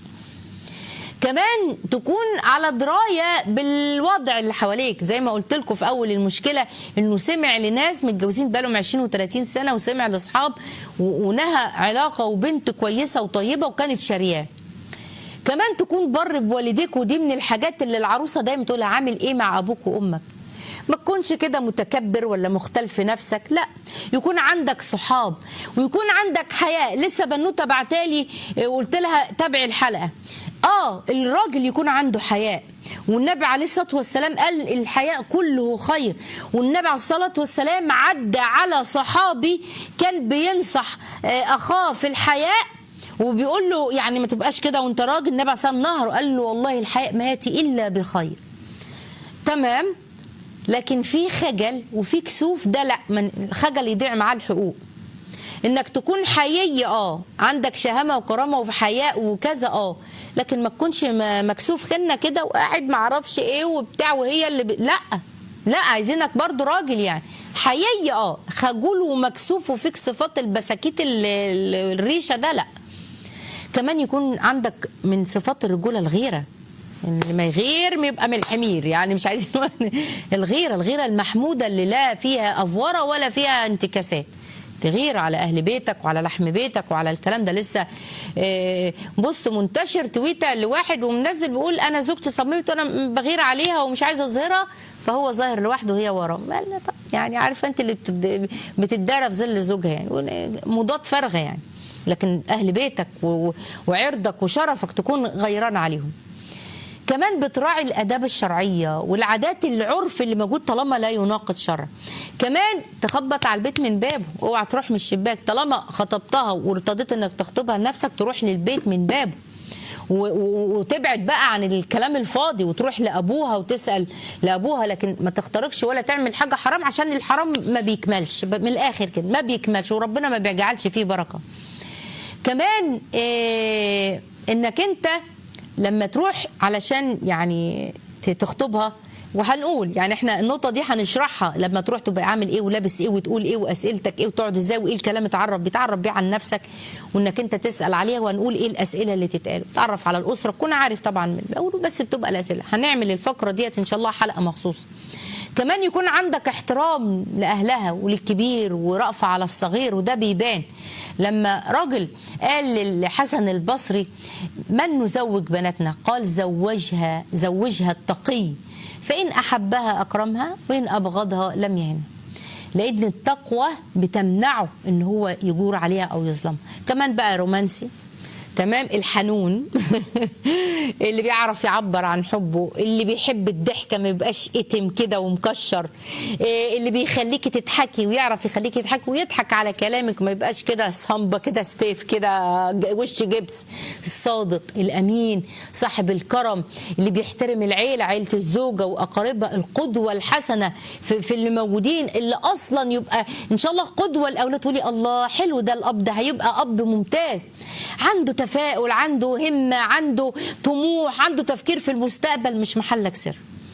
كمان تكون على درايه بالوضع اللي حواليك زي ما قلت لكم في اول المشكله انه سمع لناس متجوزين بقالهم 20 و30 سنه وسمع لاصحاب و- ونهى علاقه وبنت كويسه وطيبه وكانت شارياه كمان تكون بر بوالديك ودي من الحاجات اللي العروسه دايما تقولها عامل ايه مع ابوك وامك ما تكونش كده متكبر ولا مختل في نفسك لا يكون عندك صحاب ويكون عندك حياء لسه بنوته بعتالي آه، وقلت لها تابعي الحلقه اه الراجل يكون عنده حياء والنبي عليه الصلاه والسلام قال الحياء كله خير والنبي عليه الصلاه والسلام عدى على صحابي كان بينصح آه، اخاه في الحياء وبيقول له يعني ما تبقاش كده وانت راجل النبي عليه الصلاه والسلام نهر قال له والله الحياء ما ياتي الا بخير تمام لكن في خجل وفي كسوف ده لا من الخجل يضيع معاه الحقوق انك تكون حيي اه عندك شهامه وكرامه وحياء وكذا اه لكن ما تكونش م- مكسوف خنه كده وقاعد ما اعرفش ايه وبتاع وهي اللي ب... لا لا عايزينك برضو راجل يعني حيي اه خجول ومكسوف وفيك صفات البساكيت ال- ال- الريشه ده لا كمان يكون عندك من صفات الرجوله الغيره إن اللي ما يغير يبقى من الحمير يعني مش عايزين نقول- الغيره الغيره المحموده اللي لا فيها افوره ولا فيها انتكاسات تغير على اهل بيتك وعلى لحم بيتك وعلى الكلام ده لسه آه، بوست منتشر تويتر لواحد ومنزل بيقول انا زوجتي صممت وانا بغير عليها ومش عايزه اظهرها فهو ظاهر لوحده وهي وراه ما لا طب يعني عارفه انت اللي بتد- بتتدارى في ظل زوجها يعني مضاد فارغه يعني لكن اهل بيتك و- و- وعرضك وشرفك تكون غيران عليهم كمان بتراعي الاداب الشرعيه والعادات العرف اللي موجود طالما لا يناقض شرع كمان تخبط على البيت من بابه اوعى تروح من الشباك طالما خطبتها وارتضيت انك تخطبها لنفسك تروح للبيت من بابه و- و- وتبعد بقى عن الكلام الفاضي وتروح لابوها وتسال لابوها لكن ما تخترقش ولا تعمل حاجه حرام عشان الحرام ما بيكملش ب- من الاخر كده ما بيكملش وربنا ما بيجعلش فيه بركه كمان إيه انك انت لما تروح علشان يعني ت- تخطبها وهنقول يعني احنا النقطة دي هنشرحها لما تروح تبقى عامل ايه ولابس ايه وتقول ايه واسئلتك ايه وتقعد ازاي وايه الكلام تعرف بيتعرف بيه عن نفسك وانك انت تسأل عليها وهنقول ايه الاسئلة اللي تتقال تعرف على الاسرة تكون عارف طبعا من الاول بس بتبقى الاسئلة هنعمل الفقرة ديت ان شاء الله حلقة مخصوصة كمان يكون عندك احترام لأهلها وللكبير ورأفة على الصغير وده بيبان لما راجل قال لحسن البصري من نزوج بناتنا قال زوجها زوجها التقي فإن أحبها أكرمها وإن أبغضها لم يهن لأن التقوى بتمنعه إن هو يجور عليها أو يظلمها كمان بقى رومانسي تمام الحنون اللي بيعرف يعبر عن حبه اللي بيحب الضحكه ما يبقاش اتم كده ومكشر إيه اللي بيخليكي تضحكي ويعرف يخليكي تضحكي ويضحك على كلامك ما يبقاش كده صنبه كده ستيف كده ج- وش جبس الصادق الامين صاحب الكرم اللي بيحترم العيله عيله الزوجه واقاربها القدوه الحسنه في, في اللي موجودين اللي اصلا يبقى ان شاء الله قدوه الاولاد تقولي الله حلو ده الاب ده هيبقى اب ممتاز عنده تفاؤل عنده همه عنده طموح عنده تفكير في المستقبل مش محلك سر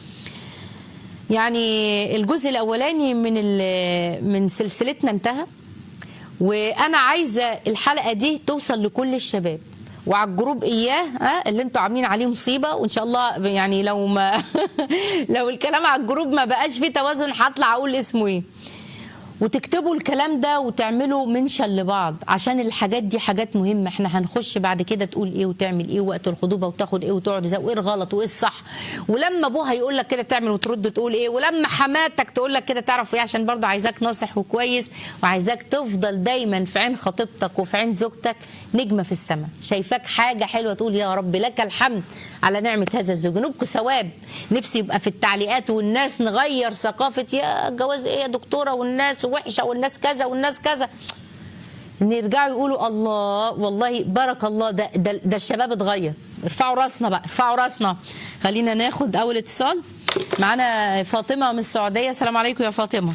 يعني الجزء الاولاني من ال- من سلسلتنا انتهى وانا عايزه الحلقه دي توصل لكل الشباب وعلى الجروب اياه ها اللي انتوا عاملين عليه مصيبه وان شاء الله يعني لو ما لو الكلام على الجروب ما بقاش فيه توازن هطلع اقول اسمه ايه وتكتبوا الكلام ده وتعملوا منشن لبعض عشان الحاجات دي حاجات مهمه احنا هنخش بعد كده تقول ايه وتعمل ايه وقت الخطوبه وتاخد ايه وتقعد ازاي وايه الغلط وايه الصح ولما ابوها يقول لك كده تعمل وترد تقول ايه ولما حماتك تقول لك كده تعرف ايه عشان برضه عايزاك ناصح وكويس وعايزاك تفضل دايما في عين خطيبتك وفي عين زوجتك نجمه في السماء شايفاك حاجه حلوه تقول يا رب لك الحمد على نعمه هذا الزوج نبكوا ثواب نفسي يبقى في التعليقات والناس نغير ثقافه يا جواز ايه يا دكتوره والناس وحشه والناس كذا والناس كذا ان يرجعوا يقولوا الله والله بارك الله ده ده, ده الشباب اتغير ارفعوا راسنا بقى ارفعوا راسنا خلينا ناخد اول اتصال معانا فاطمه من السعوديه السلام عليكم يا فاطمه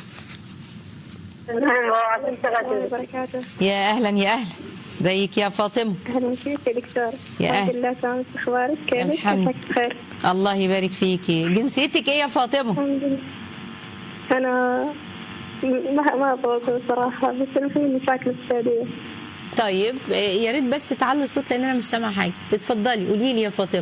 وعليكم السلام وبركاته يا اهلا يا اهلا زيك يا فاطمه اهلا فيك يا دكتور يا الحمد أهل. لله سلامة اخبارك كيفك الحمد. كيفك بخير الله يبارك فيكي جنسيتك ايه يا فاطمه الحمد لله انا ما ما ابغى اقول صراحه بس انا في مشاكل في السعوديه طيب آه، يا ريت بس تعلوا الصوت لان انا مش سامعه حاجه اتفضلي قولي لي يا فاطمه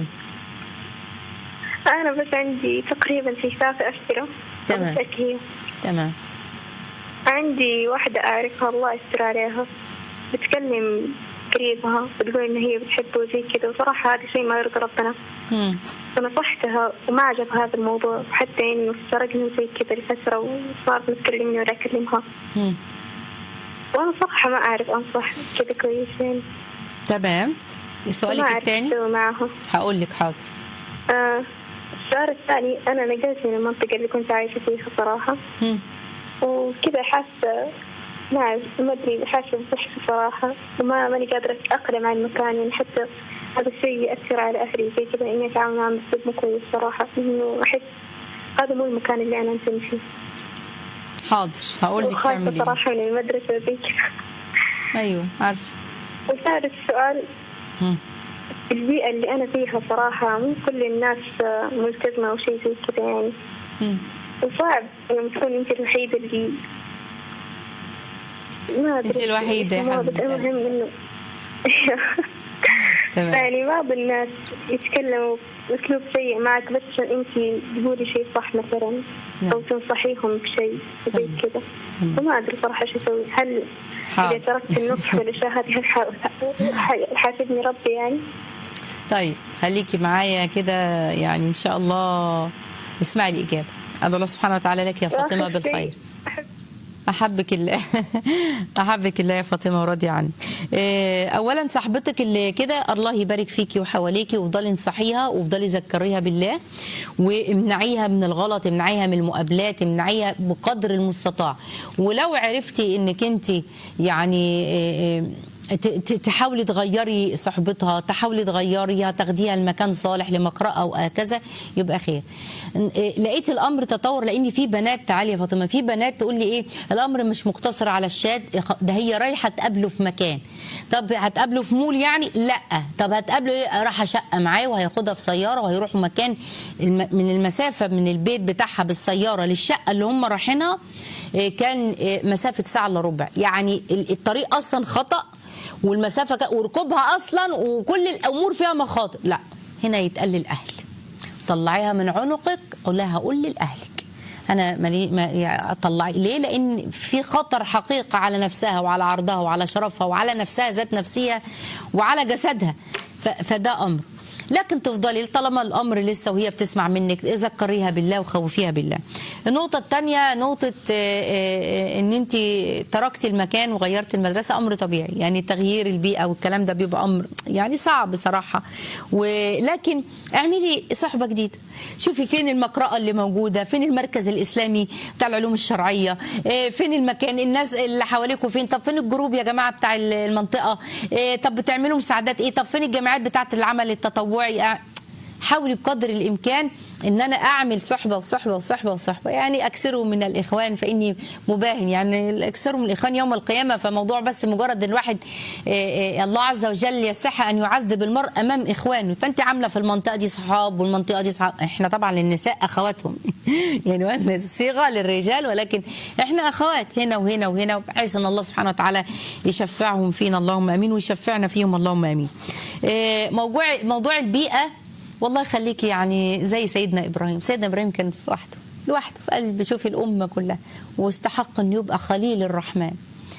انا بس عندي تقريبا في ثلاث اسئله تمام. بس هي تمام عندي واحده اعرفها الله يستر عليها بتكلم قريبها بتقول ان هي بتحبه وزي كذا وصراحه هذا شيء ما يرضي ربنا مم. فنصحتها وما عجب هذا الموضوع حتى انه سرقني وزي كذا لفتره وصارت تكلمني ولا اكلمها مم. وانا صراحه ما اعرف انصح كذا كويس يعني تمام ما سؤالك اعرف الثاني اسوي معها هقول لك حاضر آه السؤال الثاني انا نقلت من المنطقه اللي كنت عايشه فيها صراحه مم. وكذا حاسه ما أعرف ما ادري حاسه بوحشه صراحه وما ماني قادره اتاقلم على المكان يعني حتى هذا الشيء ياثر على اهلي زي كذا اني اتعامل معهم باسلوب مو كويس صراحه انه احس هذا مو المكان اللي انا انتمي فيه حاضر هقول لك وخايفه تعملي ايه صراحه من المدرسه زي كذا ايوه عارفه وثالث سؤال مم. البيئة اللي أنا فيها صراحة مو كل الناس آه، ملتزمة أو شيء زي كذا يعني مم. وصعب لما تكون أنت الوحيدة اللي ما أدري أنت الوحيدة يا ما حبيبة أدري، المهم إنه تمام يعني بعض الناس يتكلموا بأسلوب سيء معك بس عشان أنت تقولي شيء صح مثلا أو تنصحيهم بشيء زي تمام. كذا تمام. فما أدري صراحة شو أسوي هل حاضر. إذا تركت النصح والأشياء هذه هل ح- ح- حاسبني ربي يعني؟ طيب خليكي معايا كده يعني ان شاء الله اسمعي الاجابه ادعو الله سبحانه وتعالى لك يا فاطمه وآخر شيء بالخير أحب احبك الله احبك الله يا فاطمه وراضي عني إيه، اولا صاحبتك اللي كده الله يبارك فيكي وحواليكي وافضلي انصحيها وافضلي ذكريها بالله وامنعيها من الغلط امنعيها من المقابلات امنعيها بقدر المستطاع ولو عرفتي انك انت يعني إيه، ت- ت- تحاولي تغيري صحبتها تحاولي تغيريها تاخديها لمكان صالح لمقرأة او هكذا يبقى خير ن- إيه، لقيت الامر تطور لان في بنات تعالي يا فاطمه في بنات تقول لي ايه الامر مش مقتصر على الشات ده هي رايحه تقابله في مكان طب هتقابله في مول يعني لا طب هتقابله ايه راح شقه معاه وهياخدها في سياره وهيروحوا مكان الم- من المسافه من البيت بتاعها بالسياره للشقه اللي هم رايحينها إيه، كان إيه، مسافه ساعه الا ربع يعني ال- الطريق اصلا خطأ والمسافه ك... وركوبها اصلا وكل الامور فيها مخاطر لا هنا يتقال للاهل طلعيها من عنقك قول لها هقول لاهلك انا مالي ما يعني طلعي ليه لان في خطر حقيقه على نفسها وعلى عرضها وعلى شرفها وعلى نفسها ذات نفسها وعلى جسدها ف... فده امر لكن تفضلي طالما الامر لسه وهي بتسمع منك ذكريها بالله وخوفيها بالله النقطه الثانيه نقطه آه، آه، ان انت تركتي المكان وغيرت المدرسه امر طبيعي يعني تغيير البيئه والكلام ده بيبقى امر يعني صعب بصراحه ولكن اعملي صحبه جديده شوفي فين المقرأة اللي موجودة فين المركز الإسلامي بتاع العلوم الشرعية إيه، فين المكان الناس اللي حواليكوا فين طب فين الجروب يا جماعة بتاع المنطقة إيه، طب بتعملوا مساعدات ايه طب فين الجامعات بتاعة العمل التطوعي آه، حاولي بقدر الامكان ان انا اعمل صحبه وصحبه وصحبه وصحبه يعني اكثروا من الاخوان فاني مباهن يعني اكثروا من الاخوان يوم القيامه فموضوع بس مجرد ان الواحد آه، آه، الله عز وجل يستحي ان يعذب المرء امام اخوانه فانت عامله في المنطقه دي صحاب والمنطقه دي صحاب احنا طبعا للنساء اخواتهم يعني وأن الصيغه للرجال ولكن احنا اخوات هنا وهنا وهنا بحيث ان الله سبحانه وتعالى يشفعهم فينا اللهم امين ويشفعنا فيهم اللهم امين آه، موضوع موضوع البيئه والله يخليكي يعني زي سيدنا ابراهيم سيدنا ابراهيم كان لوحده لوحده في قلب شوفي الامه كلها واستحق ان يبقى خليل الرحمن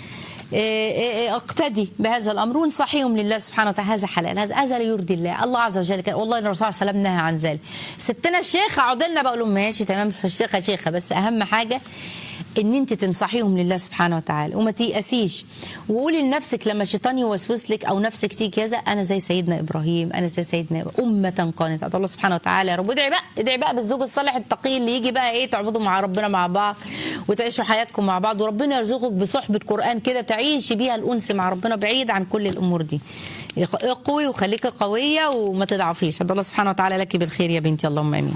إيه إيه إيه اقتدي بهذا الامر وانصحيهم لله سبحانه وتعالى هذا حلال هذا هذا لا يرضي الله الله عز وجل كان والله الرسول صلى الله عليه وسلم نهى عن ذلك ستنا الشيخه اقعد لنا بقول لهم ماشي تمام بس الشيخه شيخه بس اهم حاجه ان انت تنصحيهم لله سبحانه وتعالى وما تيأسيش وقولي لنفسك لما الشيطان يوسوس لك او نفسك تيجي كذا انا زي سيدنا ابراهيم انا زي سيدنا امه قانته أدعو الله سبحانه وتعالى يا رب ادعي بقى ادعي بقى بالزوج الصالح التقي اللي يجي بقى ايه تعبدوا مع ربنا مع بعض وتعيشوا حياتكم مع بعض وربنا يرزقك بصحبه قران كده تعيشي بيها الانس مع ربنا بعيد عن كل الامور دي اقوي وخليكي قويه وما تضعفيش أدعو الله سبحانه وتعالى لك بالخير يا بنتي اللهم امين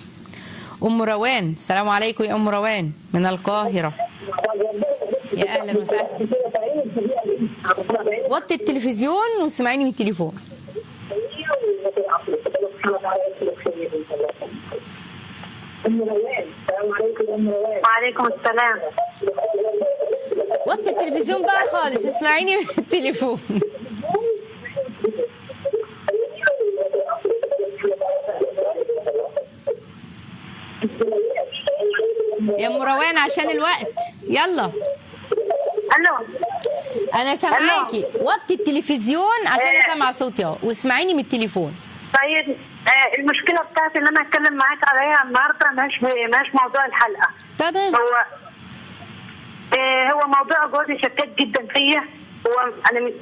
ام روان السلام عليكم يا ام روان من القاهره يا اهلا وسهلا وطي التلفزيون واسمعيني من التليفون وعليكم السلام وطي التلفزيون بقى خالص اسمعيني من التليفون يا ام روان عشان الوقت يلا الو انا سامعاكي وطي التلفزيون عشان اسمع صوتي اهو واسمعيني من التليفون طيب آه المشكله بتاعتي اللي انا اتكلم معاك عليها النهارده مش مش موضوع الحلقه تمام هو آه هو موضوع جوزي شكاك جدا فيا هو انا م-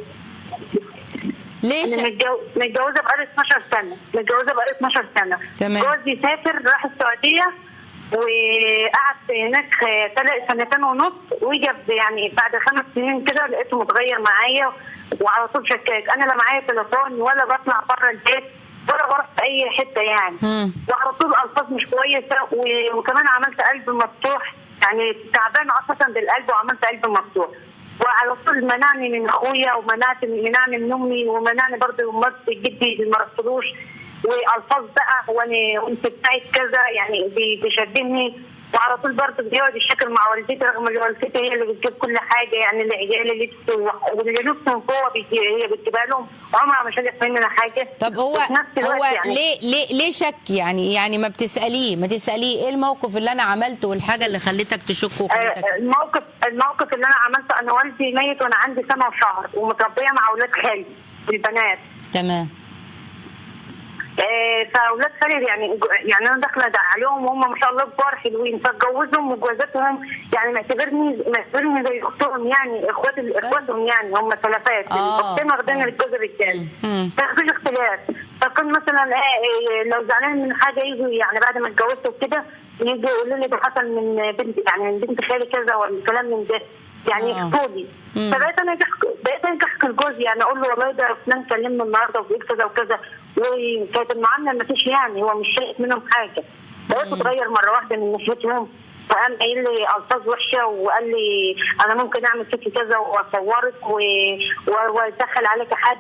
ليش انا متجو- متجوزه بقالي 12 سنه متجوزه بقالي 12 سنه تمام. جوزي سافر راح السعوديه وقعد هناك ثلاث سنتين ونص وجا يعني بعد خمس سنين كده لقيته متغير معايا وعلى طول شكاك انا لا معايا تليفون ولا بطلع بره البيت ولا بروح في اي حته يعني مم. وعلى طول الفاظ مش كويسه و- وكمان عملت قلب مفتوح يعني تعبانه اساسا بالقلب وعملت قلب مفتوح وعلى طول منعني من اخويا ومنعت منعني من امي ومنعني برضه من مرت جدي اللي ما رفضوش والفاظ بقى وانا وانت بتاعت كذا يعني بي- بيشدني وعلى طول برضه بيقعد يشكل مع والدتي رغم ان والدتي هي اللي بتجيب كل حاجه يعني لعيالي لبس و- واللي لبسهم فوق بيجي- هي بتجيبها لهم عمرها ما شالت مننا حاجه طب هو وفي نفس الوقت هو يعني ليه ليه ليه شك يعني يعني ما بتساليه ما تساليه ايه الموقف اللي انا عملته والحاجه اللي خلتك تشك وخلتك آه، الموقف الموقف اللي انا عملته انا والدي ميت وانا عندي سنه وشهر ومتربيه مع اولاد خالي البنات تمام آه، فاولاد خالد يعني يعني انا داخله دا- عليهم وهم ما شاء الله كبار حلوين فاتجوزهم وجوازاتهم يعني معتبرني معتبرني زي اختهم يعني اخوات اخواتهم يعني هم ثلاثات آه. اختين واخدين الجوز الرجال مم. فمفيش اختلاف فكان مثلا آه، آه، لو زعلان من حاجه يجوا يعني بعد ما اتجوزت وكده يجوا يقولوا لي ده حصل من بنت يعني من بنت خالي كذا ولا كلام من ده يعني آه. يحكوا لي مم. فبقيت انا أحكي- بقيت انا احكي لجوزي يعني اقول له والله ده فلان كلمني النهارده وبيقول كذا وكذا وكانت المعامله ما فيش يعني هو مش شايف منهم حاجه بقيت اتغير مره واحده من ناحيتهم وقام قايل لي الفاظ وحشه وقال لي انا ممكن اعمل فيكي كذا واصورك و- و- وادخل عليك حد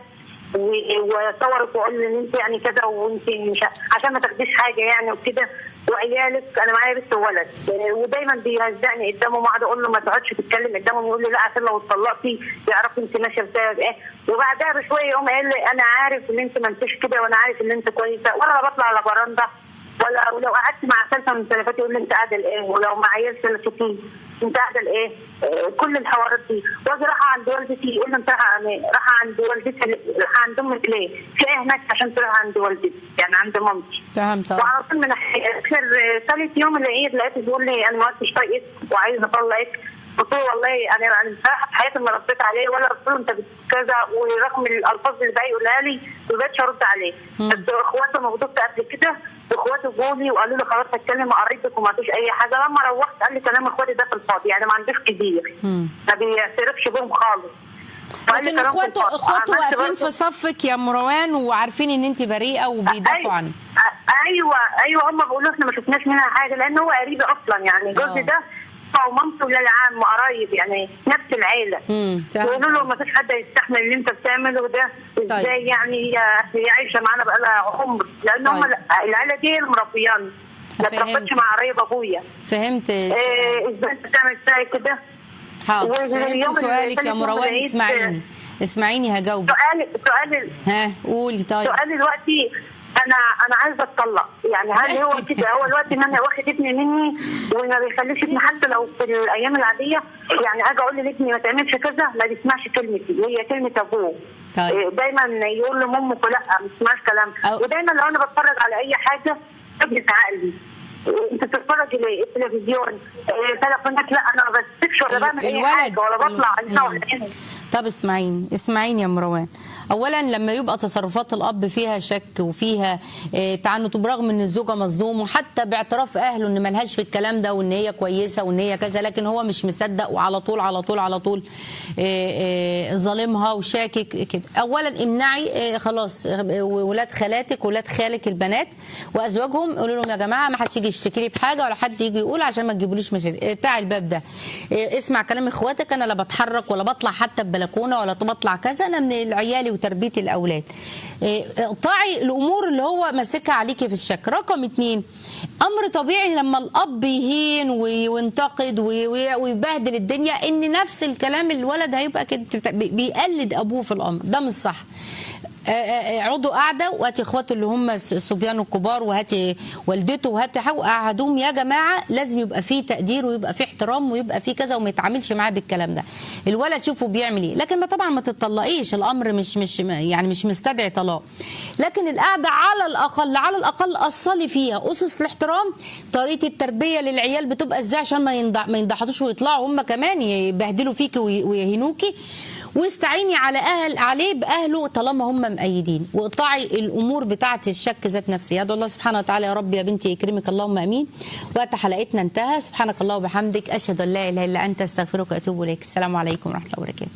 و- واصورك واقول ان انت يعني كذا وانت مش ع- عشان ما تاخديش حاجه يعني وكده وعيالك انا معايا بنت وولد آه، ودايما بيهزقني قدامهم واقعد اقول له ما تقعدش تتكلم قدامهم يقول لي لا عشان لو اتطلقتي يعرفوا انت ماشيه بسبب ايه وبعدها بشويه يقوم قايل لي انا عارف ان انت ما انتش كده وانا عارف ان انت كويسه ولا لا بطلع على براندا ولا ولو قعدت مع ثالثه من سلفاتي يقول لي انت قاعده لايه ولو مع عيال سلفتي انت قاعده لايه آه، كل الحوارات دي واجي رايحه عند والدتي يقول لي انت رايحه عن- رايحه عند والدتي رايحه عند امك ليه؟ في ايه هناك عشان تروح عند والدتي يعني عند مامتي فهمت وعلى طول من اخر ثالث يوم العيد لقيته بيقول لي انا ما عدتش طايقك وعايز اطلقك قلت له والله انا انا بصراحه في حياتي ما رديت عليه ولا قلت له انت بت- كذا ورغم الالفاظ اللي بقى يقولها لي ما بقتش ارد عليه بس اخواته موجودة قبل كده واخواته جولي وقالوا لي خلاص هتكلم قريبك وما فيش اي حاجه لما روحت قال لي كلام اخواتي ده في الفاضي يعني ما عندوش كبير ما بيعترفش بهم خالص فقال لي لكن كلام في اخواته الفاضي. اخواته عملت واقفين برضه- في صفك يا مروان وعارفين ان انت بريئه وبيدافعوا أيوة. عنك أ- ايوه ايوه هم بيقولوا احنا ما شفناش منها حاجه لان هو قريبي اصلا يعني جوزي آه. ده هو ومامته ولاد عم قرايب يعني نفس العيله امم يقولوا له ما فيش حد يستحمل اللي انت بتعمله ده ازاي يعني هي هي عايشه معانا بقى لها عمر لان هم طيب. العيله دي اللي مربياني ما فهمت. اتربتش مع قرايب ابويا فهمت إيه، ازاي انت تعمل فيها كده حاضر واليوم فهمت اللي سؤالك تاني يا يوم مروان العيد- اسمعيني اسمعيني هجاوب سؤال سؤال ها قولي طيب سؤالي دلوقتي انا انا عايزه اتطلق يعني هل هو كده هو الوقت ان انا واخد ابني مني وما بيخليش ابني حتى لو في الايام العاديه يعني اجي اقول لابني ما تعملش كذا ما بيسمعش كلمتي هي كلمه ابوه طيب. إيه، دايما يقول لمامك لا ما بيسمعش كلام أو- ودايما لو انا بتفرج على اي حاجه ابني عقلي إيه، انت بتتفرج ليه التلفزيون إيه، تليفونات لا انا ما بسكتش ولا بعمل اي حاجه ولا بطلع على ولا هنا طب اسمعيني اسمعيني يا مروان اولا لما يبقى تصرفات الاب فيها شك وفيها آه، تعنت برغم ان الزوجه مصدوم وحتى باعتراف اهله ان ملهاش في الكلام ده وان هي كويسه وان هي كذا لكن هو مش مصدق وعلى طول على طول على طول آه، آه، ظالمها وشاكك كده اولا امنعي آه، خلاص آه، ولاد خالاتك ولاد خالك البنات وازواجهم قولوا لهم يا جماعه ما حدش يجي يشتكي لي بحاجه ولا حد يجي يقول عشان ما تجيبوليش مشاكل آه، تعال الباب ده آه، اسمع كلام اخواتك انا لا بتحرك ولا بطلع حتى ببلكونه ولا بطلع كذا انا من عيالي وتربيه الاولاد آه، اقطعي الامور اللي هو ماسكها عليكي في الشك رقم اتنين امر طبيعي لما الاب يهين وي- وينتقد وي- وي- ويبهدل الدنيا ان نفس الكلام الولد هيبقى كده بتاع- بي- بيقلد ابوه في الامر ده مش صح آه، آه، اقعدوا قاعده وهاتي اخواته اللي هم الس- الصبيان الكبار وهاتي والدته وهاتي حو قعدوهم يا جماعه لازم يبقى فيه تقدير ويبقى فيه احترام ويبقى فيه كذا وما يتعاملش معاه بالكلام ده الولد شوفوا بيعمل ايه لكن ما طبعا ما تطلقيش الامر مش مش يعني مش مستدعي طلاق لكن القعده على الاقل على الاقل اصلي فيها اسس الاحترام طريقه التربيه للعيال بتبقى ازاي عشان ما ينضح ما ينضحطوش ويطلعوا هم كمان يبهدلوا فيكي وي- ويهينوكي واستعيني على اهل عليه باهله طالما هم مأيدين واقطعي الامور بتاعه الشك ذات نفسه يدعو الله سبحانه وتعالى يا رب يا بنتي يكرمك اللهم امين وقت حلقتنا انتهى سبحانك الله وبحمدك اشهد ان لا اله الا انت استغفرك واتوب اليك السلام عليكم ورحمه الله وبركاته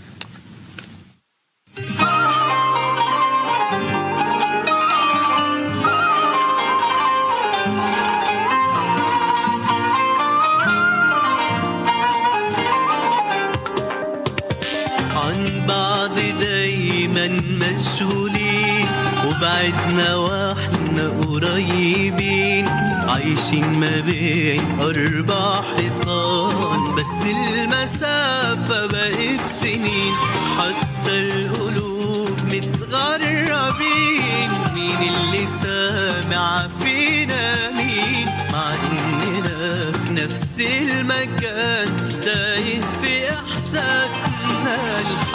عن بعض دايما مشغولين وبعدنا واحنا قريبين عايشين ما بين أربع حيطان بس المسافة بقت سنين حتى القلوب متغربين مين اللي سامع فينا مين مع إننا في نفس المكان تايه في إحساسنا الحياة